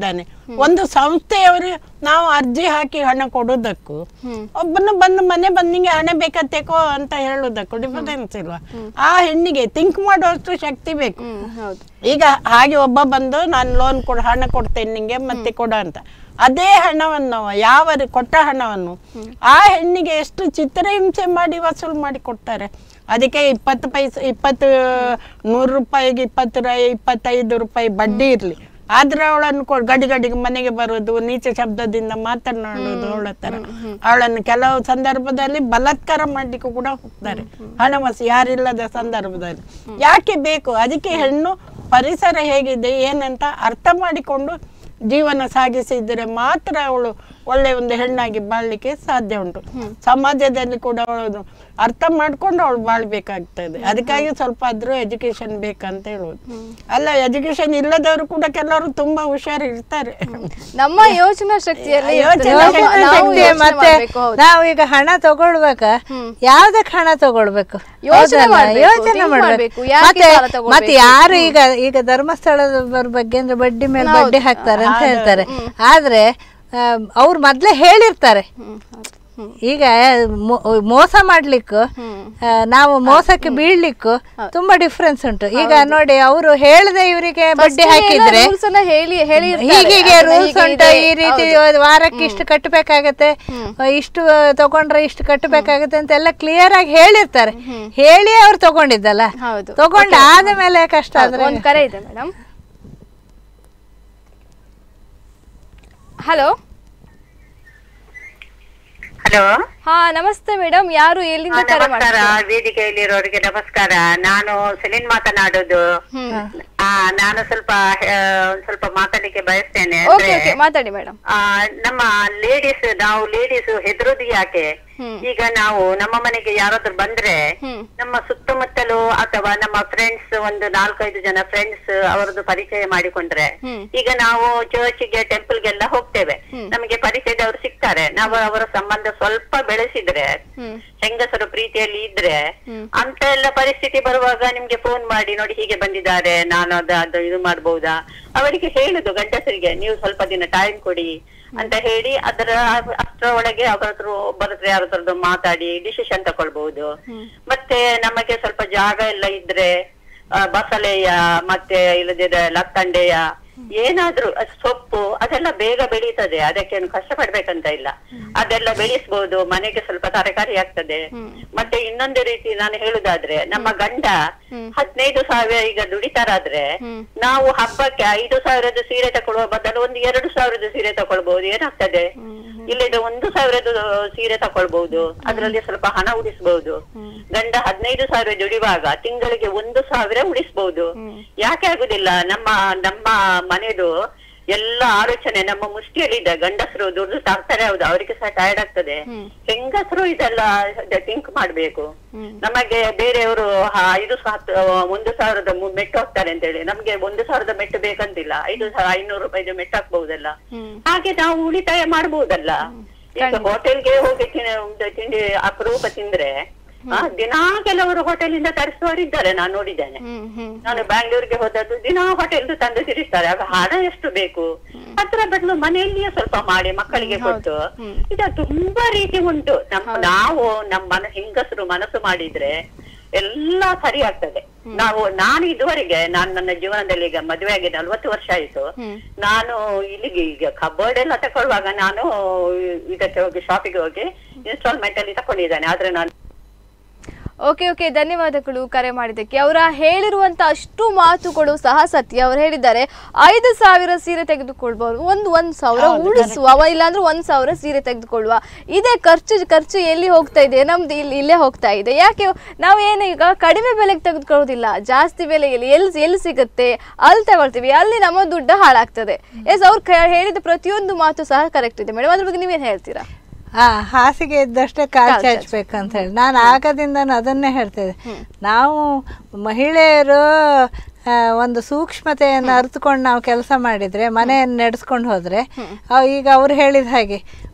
ಒಂದು ಸಂಸ್ಥೆಯವರು ನಾವು ಅರ್ಜಿ ಹಾಕಿ ಹಣ ಕೊಡೋದಕ್ಕೂ ಒಬ್ಬನ ಬಂದು ಮನೆ ಬಂದಿಂಗೆ ಹಣ ಬೇಕಾತೇಕೋ ಅಂತ ಹೇಳೋದಕ್ಕೂ ಡಿಫರೆನ್ಸ್ ಇಲ್ವಾ ಆ ಹೆಣ್ಣಿಗೆ ಥಿಂಕ್ ಮಾಡುವಷ್ಟು ಶಕ್ತಿ ಬೇಕು ಹ್ಮ್ ಹೌದು ಈಗ ಹಾಗೆ ಒಬ್ಬ ಬಂದು ನಾನು ಲೋನ್ ಕೊಡ ಹಣ ಕೊಡ್ತೇನೆ ನಿಂಗೆ ಮತ್ತೆ ಕೊಡ ಅಂತ ಅದೇ ಹಣವನ್ನು ಅವ ಯಾವ ರೀ- ಕೊಟ್ಟ ಹಣವನ್ನು ಆ ಹೆಣ್ಣಿಗೆ ಎಷ್ಟು ಚಿತ್ರಹಿಂಸೆ ಮಾಡಿ ವಸೂಲು ಮಾಡಿ ಕೊಡ್ತಾರೆ ಅದಕ್ಕೆ ಇಪ್ಪತ್ತು ಪೈಸೆ ಇಪ್ಪತ್ತು ನೂರು ರೂಪಾಯಿಗೆ ಇಪ್ಪತ್ತು ರೂಪಾಯಿ ಇಪ್ಪತ್ತೈದು ರೂಪಾಯಿ ಬಡ್ಡಿ ಇರಲಿ ಆದ್ರೆ ಅವಳನ್ನು ಕೊ ಗಡಿ ಗಡಿಗೆ ಮನೆಗೆ ಬರೋದು ನೀಚ ಶಬ್ದದಿಂದ ಮಾತನಾಡೋದು ಅವಳ ಹತ್ರ ಅವಳನ್ನು ಕೆಲವು ಸಂದರ್ಭದಲ್ಲಿ ಬಲಾತ್ಕಾರ ಮಾಡ್ಲಿಕ್ಕೂ ಕೂಡ ಹೋಗ್ತಾರೆ ಹಣವಸಿ ಯಾರಿಲ್ಲದ ಸಂದರ್ಭದಲ್ಲಿ ಯಾಕೆ ಬೇಕು ಅದಕ್ಕೆ ಹೆಣ್ಣು ಪರಿಸರ ಹೇಗಿದೆ ಏನಂತ ಅರ್ಥ ಮಾಡಿಕೊಂಡು ಜೀವನ ಸಾಗಿಸಿದರೆ ಮಾತ್ರ ಅವಳು ಒಳ್ಳೆ ಒಂದು ಹೆಣ್ಣಾಗಿ ಬಾಳ್ಲಿಕ್ಕೆ ಸಾಧ್ಯ ಉಂಟು ಸಮಾಜದಲ್ಲಿ ಕೂಡ ಅವಳು ಅರ್ಥ ಮಾಡ್ಕೊಂಡು ಅವಳು ಬಾಳ್ಬೇಕಾಗ್ತದೆ ಅದಕ್ಕಾಗಿ ಸ್ವಲ್ಪ ಆದ್ರೂ ಎಜುಕೇಶನ್ ಬೇಕಂತ ಹೇಳುವುದು ಅಲ್ಲ ಎಜುಕೇಶನ್ ಇಲ್ಲದವರು ಕೂಡ ಕೆಲವರು ತುಂಬಾ ಹುಷಾರು ಇರ್ತಾರೆ ನಮ್ಮ ಯೋಚನಾ ಶಕ್ತಿಯಲ್ಲಿ ಯೋಚನೆ ಇರ್ತದೆ. ನಾವು- ಶಕ್ತಿ ನಾವು ಶಕ್ತಿ ಯೋಚ್ನೆ ಮತ್ತೆ ಮಾಡ್ಬೇಕು, ಹೌದು. ನಾವು ಈಗ ಹಣ ತಗೊಳ್ಬೇಕ ಯಾವ್ದಕ್ ಹಣ ತಗೊಳ್ಬೇಕು ಯೋಚನೆ ಹೌದಲ್ಲ? ಮಾಡ್ಬೇಕು, ಯೋಚನೆ think ಮಾಡ್ಬೇಕು ಮಾಡ್ಬೇಕು, ಯಾಕೆ ಮತ್ತೆ ಸಾಲ ತಗೊಳ್ಬೇಕು? ಮತ್ತೆ ಯಾರು ಈಗ ಈಗ ಧರ್ಮಸ್ಥಳದ ಬಗ್ಗೆ ಅಂದ್ರೆ ಬಡ್ಡಿ ಮೇಲೆ ಬಡ್ಡಿ ಹಾಕ್ತಾರೆ ಅಂತ ಹೇಳ್ತಾರೆ ಆದ್ರೆ ಅವ್ರು ಮೊದ್ಲೇ ಹೇಳಿರ್ತಾರೆ ಹ್ಮ್, ಹೌದು. ಹ್ಮ್. ಈಗ ಮೋ- ಮೋಸ ಮಾಡ್ಲಿಕ್ಕೂ ಆ, ನಾವು ಮೋಸಕ್ಕೆ ಬೀಳ್ಲಿಕ್ಕೂ ತುಂಬಾ ಡಿಫ್ರೆನ್ಸ್ ಉಂಟು ಈಗ ನೋಡಿ ಅವರು ಹೇಳದೆ ಇವರಿಗೆ ಬಡ್ಡಿ First ಎಲ್ಲ ಹಾಕಿದ್ರೆ rules ಅನ್ನ ಹೇಳಿ ಹೇಳಿ ಹೀಗೀಗೆ ರೂಲ್ಸ್ ಉಂಟು ಈ ರೀತಿ ವಾರಕ್ಕೆ ಇಷ್ಟು ಕಟ್ಟಬೇಕಾಗತ್ತೆ ಇಷ್ಟು ತಗೊಂಡ್ರೆ ಇಷ್ಟು ಕಟ್ಟಬೇಕಾಗತ್ತೆ ಅಂತ ಎಲ್ಲ ಕ್ಲಿಯರ್ ಆಗಿ ಹೇಳಿರ್ತಾರೆ ಹೇಳಿ ಅವ್ರು ತಗೊಂಡಿದ್ದಲ್ಲ ಹೌದು. ತಗೊಂಡ ಆದ್ಮೇಲೆ ಕಷ್ಟ ಆದ್ರೆ ಒಂದು ಕರೆ ಇದೆ ಮೇಡಮ್ ಹಲೋ ಹಲೋ ಹಾ ನಮಸ್ತೆ ಮೇಡಮ್ ಯಾರು ಎಲ್ಲಿಂದ ಕರೆ ನಮಸ್ಕಾರ ಮಾಡ್ತಾರೆ ವೇದಿಕೆಯಲ್ಲಿರೋರಿಗೆ ನಮಸ್ಕಾರ ನಾನು ಸೆಲಿನ್ ಮಾತನಾಡುದು ಆ, ನಾನು ಸ್ವಲ್ಪ ಆ, ಒಂದ್ ಸ್ವಲ್ಪ ಮಾತಾಡ್ಲಿಕ್ಕೆ ಬಯಸ್ತೇನೆ ಓಕೆ ಅಂದ್ರೆ ಓಕೆ ಮಾತಾಡಿ ಮೇಡಮ್ ಆ, ನಮ್ಮ ಲೇಡೀಸ್ ನಾವು ಲೇಡೀಸ್ ಹೆದರೋದು ಯಾಕೆ ಈಗ ನಾವು ನಮ್ಮ ಮನೆಗೆ ಯಾರಾದ್ರೂ ಬಂದ್ರೆ ಹ್ಮ್. ನಮ್ಮ ಸುತ್ತಮುತ್ತಲು ಅಥವಾ ನಮ್ಮ ಫ್ರೆಂಡ್ಸ್ ಒಂದು ನಾಲ್ಕೈದು ಜನ ಫ್ರೆಂಡ್ಸ್ ಅವರದ್ದು ಪರಿಚಯ ಮಾಡಿಕೊಂಡ್ರೆ ಈಗ ನಾವು ಚರ್ಚ್ಗೆ ಟೆಂಪಲ್ಗೆಲ್ಲ ಹೋಗ್ತೇವೆ ನಮಗೆ ಪರಿಚಯದವರು ಸಿಗ್ತಾರೆ ನಾವು ಅವರ ಸಂಬಂಧ ಸ್ವಲ್ಪ ಬೆಳೆಸಿದ್ರೆ ಹೆಂಗಸರು ಪ್ರೀತಿಯಲ್ಲಿ ಇದ್ರೆ ಅಂತ ಎಲ್ಲ ಪರಿಸ್ಥಿತಿ ಬರುವಾಗ ನಿಮ್ಗೆ ಫೋನ್ ಮಾಡಿ ನೋಡಿ ಹೀಗೆ ಬಂದಿದ್ದಾರೆ ನಾನು ಅದ ಅದು ಇದು ಮಾಡ್ಬಹುದಾ ಅವರಿಗೆ ಹೇಳುದು ಗಂಡಸರಿಗೆ ನೀವು ಸ್ವಲ್ಪ ದಿನ ಟೈಮ್ ಕೊಡಿ ಅಂತ ಹೇಳಿ ಅದರ ಅಷ್ಟರ ಒಳಗೆ ಅವರ ಹತ್ರ ಒಬ್ಬರ ಹತ್ರ ಯಾರ ಹತ್ರದ್ದು ಮಾತಾಡಿ ಡಿಸಿಷನ್ ತಕೊಳ್ಬಹುದು ಮತ್ತೆ ನಮಗೆ ಸ್ವಲ್ಪ ಜಾಗ ಎಲ್ಲ ಇದ್ರೆ ಆ, ಬಸಳೆಯ ಮತ್ತೆ ಇಲ್ಲದಿದ್ರೆ ಲತ್ತಂಡೆಯ ಏನಾದ್ರೂ ಅದ್ ಸೊಪ್ಪು ಅದೆಲ್ಲ ಬೇಗ ಬೆಳೀತದೆ ಅದಕ್ಕೇನು ಕಷ್ಟ ಪಡ್ಬೇಕಂತ ಇಲ್ಲ ಅದೆಲ್ಲ ಬೆಳೆಸ್ಬಹುದು ಮನೆಗೆ ಸ್ವಲ್ಪ ತರಕಾರಿ ಆಗ್ತದೆ ಮತ್ತೆ ಇನ್ನೊಂದು ರೀತಿ ನಾನು ಹೇಳುದಾದ್ರೆ ನಮ್ಮ ಗಂಡ ಹದಿನೈದು ಸಾವಿರ ಈಗ ದುಡಿತಾರಾದ್ರೆ ನಾವು ಹಬ್ಬಕ್ಕೆ ಐದು ಸಾವಿರದ ಸೀರೆ ತಕೊಳ್ಳುವ ಬದಲು ಒಂದು ಎರಡು ಸಾವಿರದ ಸೀರೆ ತಕೊಳ್ಬಹುದು ಏನಾಗ್ತದೆ ಇಲ್ಲಿದ್ರೆ ಒಂದು ಸಾವಿರದ ಸೀರೆ ತಕೊಳ್ಬಹುದು ಅದರಲ್ಲಿ ಸ್ವಲ್ಪ ಹಣ ಉಳಿಸಬಹುದು ಗಂಡ ಹದಿನೈದು ಸಾವಿರ ದುಡಿಯುವಾಗ ತಿಂಗಳಿಗೆ ಒಂದು ಸಾವಿರ ಉಳಿಸಬಹುದು ಯಾಕೆ ಆಗುದಿಲ್ಲ ನಮ್ಮ ನಮ್ಮ ಮನೆದು ಎಲ್ಲ ಆಲೋಚನೆ ನಮ್ಮ ಮುಷ್ಟಿಯಲ್ಲಿದೆ ಗಂಡಸರು ದುಡ್ಡು ತರ್ತಾರೆ ಹೌದು ಅವರಿಗೆ ಸಹ ಟಯರ್ಡ್ ಆಗ್ತದೆ ಹೆಂಗಸರು ಇದೆಲ್ಲ ಥಿಂಕ್ ಮಾಡ್ಬೇಕು ನಮಗೆ ಬೇರೆಯವರು ಹ- ಐದು ಸಾ- ಹತ್ತು ಒಂದು ಸಾವಿರದ ಮು- ಮೆಟ್ಟು ಹಾಕ್ತಾರೆ ಅಂತ ಹೇಳಿ ನಮ್ಗೆ ಒಂದು ಸಾವಿರದ ಮೆಟ್ಟು ಬೇಕಂತಿಲ್ಲ ಐದು ಸಾವಿರ ಐನೂರು ರೂಪಾಯಿದು ಮೆಟ್ಟು ಹಾಕ್ಬಹುದಲ್ಲ ಹಾಗೆ ನಾವು ಉಳಿತಾಯ ಮಾಡಬಹುದಲ್ಲ ಈಗ ಹೋಟೆಲ್ಗೆ ಹೋಗಿ ತಿನ್ನ- ಒಂದು ತಿಂಡಿ ಅಪರೂಪ ತಿಂದ್ರೆ ಆ, ದಿನಾ ಕೆಲವರು ಹೋಟೆಲಿಂದ ತರಿಸುವವರಿದ್ದಾರೆ ನಾನು ನೋಡಿದ್ದೇನೆ ಹ್ಮ್ ಹ್ಮ್ ನಾನು ಬ್ಯಾಂಗ್ಳೂರ್ಗೆ ಹೋದದ್ದು ದಿನಾ ಹೋಟೆಲ್ ತಂದು ತಿರುಗಿಸ್ತಾರೆ ಆಗ ಹಣ ಎಷ್ಟು ಬೇಕು ಅದರ ಬದಲು ಮನೆಯಲ್ಲಿಯೇ ಸ್ವಲ್ಪ ಮಾಡಿ ಮಕ್ಕಳಿಗೆ ಕೊಟ್ಟು ಇದು ತುಂಬಾ ರೀತಿ ಉಂಟು ನಮ್ಮ ನಾವು ನಮ್ಮ ಮನ ಹೆಂಗಸರು ಮನಸ್ಸು ಮಾಡಿದ್ರೆ ಎಲ್ಲ ಸರಿ ಆಗ್ತದೆ ನಾವು ನಾನು ಇದುವರೆಗೆ ನಾನು ನನ್ನ ಜೀವನದಲ್ಲಿ ಈಗ ಮದುವೆ ಆಗಿ ನಲ್ವತ್ತು ವರ್ಷ ಆಯ್ತು ನಾನು ಇಲ್ಲಿಗೆ ಈಗ ಕಬೋರ್ಡ್ ಎಲ್ಲ ತಕೊಳ್ಳುವಾಗ ನಾನು ಇದಕ್ಕೆ ಹೋಗಿ ಶಾಪಿಗೆ ಹೋಗಿ ಇನ್ಸ್ಟಾಲ್ಮೆಂಟ್ ಅಲ್ಲಿ ತಕೊಂಡಿದ್ದೇನೆ ಆದ್ರೆ ನಾನು ಓಕೆ ಓಕೆ ಧನ್ಯವಾದಗಳು ಕರೆ ಮಾಡಿದ್ದಕ್ಕೆ ಅವರ ಹೇಳಿರುವಂತ ಅಷ್ಟು ಮಾತುಗಳು ಸಹ ಸತ್ಯ ಅವ್ರು ಹೇಳಿದ್ದಾರೆ ಐದು ಸಾವಿರ ಸೀರೆ ತೆಗೆದುಕೊಳ್ಬಹುದು ಒಂದು ಒಂದ್ ಸಾವಿರ ಉಳಿಸುವ ಅವ ಇಲ್ಲಾಂದ್ರೆ ಒಂದ್ ಸಾವಿರ ಸೀರೆ ತೆಗೆದುಕೊಳ್ಳುವ ಇದೇ ಖರ್ಚು ಖರ್ಚು ಎಲ್ಲಿ ಹೋಗ್ತಾ ಇದೆ ನಮ್ದು ಇಲ್ಲಿ ಇಲ್ಲೇ ಹೋಗ್ತಾ ಇದೆ ಯಾಕೆ ನಾವು ಏನು ಈಗ ಕಡಿಮೆ ಬೆಲೆಗೆ ತೆಗೆದುಕೊಳ್ಳೋದಿಲ್ಲ ಜಾಸ್ತಿ ಬೆಲೆಯಲ್ಲಿ ಎಲ್ಲಿ ಎಲ್ಲಿ ಸಿಗುತ್ತೆ ಅಲ್ಲಿ ತಗೊಳ್ತೀವಿ ಅಲ್ಲಿ ನಮ್ಮ ದುಡ್ಡು ಹಾಳಾಗ್ತದೆ ಎಸ್ ಅವ್ರು ಕ- ಹೇಳಿದ ಪ್ರತಿಯೊಂದು ಮಾತು ಸಹ ಕರೆಕ್ಟ್ ಇದೆ ಮೇಡಮ್ ಅದ್ರ ಬಗ್ಗೆ ನೀವೇನ್ ಹೇಳ್ತೀರಾ ಆ ಹಾಸಿಗೆ ಇದ್ದಷ್ಟೇ ಕಾಲು ಚಾಚಬೇಕಂತ ಹೇಳಿ ನಾನು ಆಗದಿಂದ ಅದನ್ನೇ ಹೇಳ್ತೇನೆ ನಾವು ಮಹಿಳೆಯರು ಆ, ಒಂದು ಸೂಕ್ಷ್ಮತೆಯನ್ನು ಅರಿತುಕೊಂಡು ನಾವು ಕೆಲಸ ಮಾಡಿದ್ರೆ ಮನೆಯನ್ನು ನಡೆಸ್ಕೊಂಡು ಹೋದ್ರೆ ಅವ್ ಈಗ ಅವ್ರು ಹೇಳಿದ ಹಾಗೆ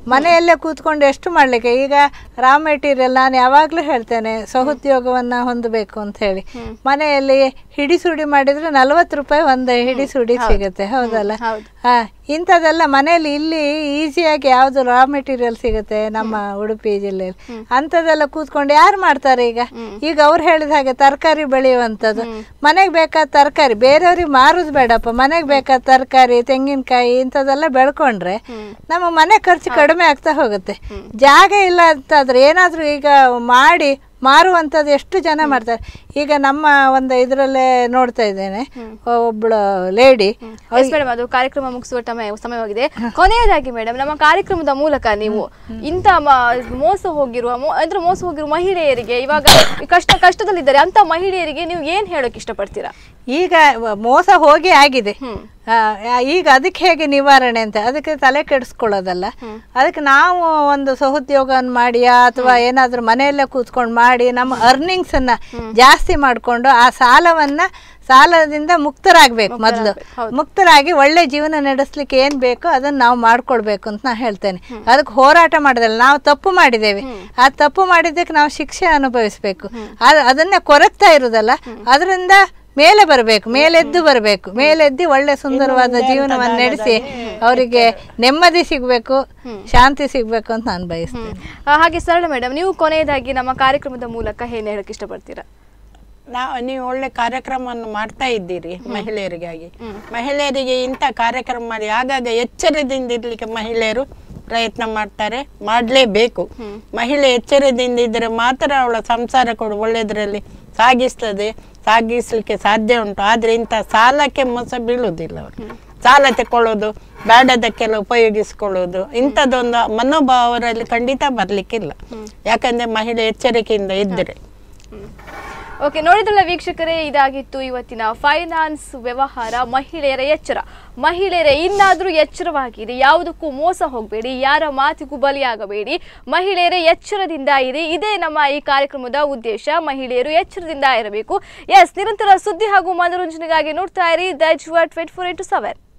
ಮನೆಯಲ್ಲೇ ಕೂತ್ಕೊಂಡು ಎಷ್ಟು ಮಾಡಲಿಕ್ಕೆ ಈಗ ರಾ ಮೆಟೀರಿಯಲ್ ನಾನು ಯಾವಾಗಲೂ ಹೇಳ್ತೇನೆ ಸಹೋದ್ಯೋಗವನ್ನು ಹೊಂದಬೇಕು ಅಂತ ಹೇಳಿ ಮನೆಯಲ್ಲಿ ಹಿಡಿಸುಡಿ ಮಾಡಿದರೆ ನಲವತ್ತು ರೂಪಾಯಿ ಒಂದು ಹಿಡಿಸುಡಿ ಸಿಗುತ್ತೆ ಹೌದಲ್ಲ ಹೌದು. ಹಾ ಇಂಥದ್ದೆಲ್ಲ ಮನೆಯಲ್ಲಿ ಇಲ್ಲಿ ಈಸಿಯಾಗಿ ಯಾವುದು ರಾ ಮೆಟೀರಿಯಲ್ ಸಿಗುತ್ತೆ ನಮ್ಮ ಉಡುಪಿ ಜಿಲ್ಲೆಯಲ್ಲಿ ಅಂಥದ್ದೆಲ್ಲ ಕೂತ್ಕೊಂಡು ಯಾರು ಮಾಡ್ತಾರೆ ಈಗ ಈಗ ಅವ್ರು ಹೇಳಿದ ಹಾಗೆ ತರಕಾರಿ ಬೆಳೆಯುವಂಥದ್ದು ಮನೆಗೆ ಬೇಕಾದ ತರಕಾರಿ ಬೇರೆಯವ್ರಿಗೆ ಮಾರುದು ಬೇಡಪ್ಪ ಮನೆಗೆ ಬೇಕಾದ ತರಕಾರಿ ತೆಂಗಿನಕಾಯಿ ಇಂಥದ್ದೆಲ್ಲ ಬೆಳ್ಕೊಂಡ್ರೆ ನಮ್ಮ ಮನೆ ಖರ್ಚು ಕಡಿಮೆ ಆಗ್ತಾ ಹೋಗುತ್ತೆ ಜಾಗ ಇಲ್ಲ ಅಂತಾದ್ರೆ ಏನಾದರೂ ಈಗ ಮಾಡಿ ಮಾರುವಂಥದ್ದು ಎಷ್ಟು ಜನ ಮಾಡ್ತಾರೆ ಈಗ ನಮ್ಮ ಒಂದು ಇದರಲ್ಲೇ ನೋಡ್ತಾ ಇದ್ದೇನೆ ಒಬ್ಳು ಲೇಡಿ ಎಸ್ ಮೇಡಮ್ ಅದು ಕಾರ್ಯಕ್ರಮ ಮುಗಿಸುವ ಸಮಯ ಸಮಯವಾಗಿದೆ ಕೊನೆಯದಾಗಿ ಮೇಡಮ್ ನಮ್ಮ ಕಾರ್ಯಕ್ರಮದ ಮೂಲಕ ನೀವು ಇಂಥ ಮ- ಮೋಸ ಹೋಗಿರುವ ಮೋ- ಅಂದ್ರೆ ಮೋಸ ಹೋಗಿರುವ ಮಹಿಳೆಯರಿಗೆ ಇವಾಗ ಕಷ್ಟ ಕಷ್ಟದಲ್ಲಿದ್ದಾರೆ ಅಂತ ಮಹಿಳೆಯರಿಗೆ ನೀವು ಏನ್ ಹೇಳೋಕೆ ಇಷ್ಟಪಡ್ತೀರಾ ಈಗ ವ- ಮೋಸ ಹೋಗಿ ಆಗಿದೆ ಆ, ಆ, ಈಗ ಅದಕ್ಕೆ ಹೇಗೆ ನಿವಾರಣೆ ಅಂತ ಅದಕ್ಕೆ ತಲೆ ಕೆಡಿಸ್ಕೊಳ್ಳೋದಲ್ಲ ಅದಕ್ಕೆ ನಾವು ಒಂದು ಸಹೋದ್ಯೋಗವನ್ನು ಮಾಡಿ ಅಥವಾ ಏನಾದರೂ ಮನೆಯಲ್ಲೇ ಕೂತ್ಕೊಂಡು ಮಾಡಿ ನಮ್ಮ ಅರ್ನಿಂಗ್ಸ್ ಅನ್ನ ಜಾಸ್ತಿ ಮಾಡಿಕೊಂಡು ಆ ಸಾಲವನ್ನ ಸಾಲದಿಂದ ಮುಕ್ತರಾಗಬೇಕು ಮೊದಲು ಮುಕ್ತರಾಗಿ ಒಳ್ಳೆ ಜೀವನ ನಡೆಸಲಿಕ್ಕೆ ಏನು ಬೇಕೋ ಅದನ್ನು ನಾವು ಮಾಡ್ಕೊಳ್ಬೇಕು ಅಂತ ನಾನು ಹೇಳ್ತೇನೆ ಅದಕ್ಕೆ ಹೋರಾಟ ಮಾಡೋದಲ್ಲ ನಾವು ತಪ್ಪು ಮಾಡಿದ್ದೇವೆ ಆ ತಪ್ಪು ಮಾಡಿದ್ದಕ್ಕೆ ನಾವು ಶಿಕ್ಷೆ ಅನುಭವಿಸಬೇಕು ಅದನ್ನ ಕೊರಗ್ತಾ ಇರುದಲ್ಲ ಅದರಿಂದ ಮೇಲೆ ಬರಬೇಕು ಮೇಲೆದ್ದು ಬರಬೇಕು ಮೇಲೆದ್ದು ಒಳ್ಳೆ ಸುಂದರವಾದ ಜೀವನವನ್ನು ನಡೆಸಿ ಅವರಿಗೆ ನೆಮ್ಮದಿ ಸಿಗಬೇಕು ಶಾಂತಿ ಸಿಗಬೇಕು ಅಂತ ನಾನು ಬಯಸ್ತೇನೆ ಆ, ಹಾಗೆ ಸರಳ ಮೇಡಮ್ ನೀವು ಕೊನೆಯದಾಗಿ ನಮ್ಮ ಕಾರ್ಯಕ್ರಮದ ಮೂಲಕ ಏನ್ ಹೇಳಕ್ ಇಷ್ಟಪಡ್ತೀರಾ ನಾವು ನೀವು ಒಳ್ಳೆ ಕಾರ್ಯಕ್ರಮವನ್ನು ಮಾಡ್ತಾ ಇದ್ದೀರಿ ಮಹಿಳೆಯರಿಗಾಗಿ ಮಹಿಳೆಯರಿಗೆ ಇಂಥ ಕಾರ್ಯಕ್ರಮ ಮಾಡಿ ಆಗಾಗ ಎಚ್ಚರದಿಂದ ಇರ್ಲಿಕ್ಕೆ ಮಹಿಳೆಯರು ಪ್ರಯತ್ನ ಮಾಡ್ತಾರೆ ಮಾಡಲೇಬೇಕು ಮಹಿಳೆ ಎಚ್ಚರದಿಂದ ಇದ್ದರೆ ಮಾತ್ರ ಅವಳ ಸಂಸಾರ ಕೂಡ ಒಳ್ಳೆದರಲ್ಲಿ ಸಾಗಿಸ್ತದೆ ಸಾಗಿಸ್ಲಿಕ್ಕೆ ಸಾಧ್ಯ ಉಂಟು ಆದ್ರೆ ಇಂಥ ಸಾಲಕ್ಕೆ ಮೋಸ ಬೀಳುವುದಿಲ್ಲ ಅವರು ಸಾಲ ತಕೊಳ್ಳೋದು ಬೇಡದಕ್ಕೆಲ್ಲ ಉಪಯೋಗಿಸ್ಕೊಳ್ಳೋದು ಇಂಥದ್ದೊಂದು ಮನೋಭಾವ ಅವರಲ್ಲಿ ಖಂಡಿತ ಬರ್ಲಿಕ್ಕಿಲ್ಲ ಯಾಕಂದ್ರೆ ಮಹಿಳೆ ಎಚ್ಚರಿಕೆಯಿಂದ ಇದ್ದರೆ ಓಕೆ ನೋಡಿದ್ರಲ್ಲ ವೀಕ್ಷಕರೇ ಇದಾಗಿತ್ತು ಇವತ್ತಿನ ಫೈನಾನ್ಸ್ ವ್ಯವಹಾರ ಮಹಿಳೆಯರ ಎಚ್ಚರ ಮಹಿಳೆಯರೇ ಇನ್ನಾದ್ರೂ ಎಚ್ಚರವಾಗಿರಿ ಯಾವುದಕ್ಕೂ ಮೋಸ ಹೋಗಬೇಡಿ ಯಾರ ಮಾತಿಗೂ ಬಲಿಯಾಗಬೇಡಿ ಮಹಿಳೆಯರೇ ಎಚ್ಚರದಿಂದ ಇರಿ ಇದೇ ನಮ್ಮ ಈ ಕಾರ್ಯಕ್ರಮದ ಉದ್ದೇಶ ಮಹಿಳೆಯರು ಎಚ್ಚರದಿಂದ ಇರಬೇಕು ಎಸ್ ನಿರಂತರ ಸುದ್ದಿ ಹಾಗೂ ಮನೋರಂಜನೆಗಾಗಿ ನೋಡ್ತಾ ಇರಿ ದೈಜ್ ಟ್ವೆಂಟಿ ಫೋರ್ ಇಂಟು ಸೆವೆನ್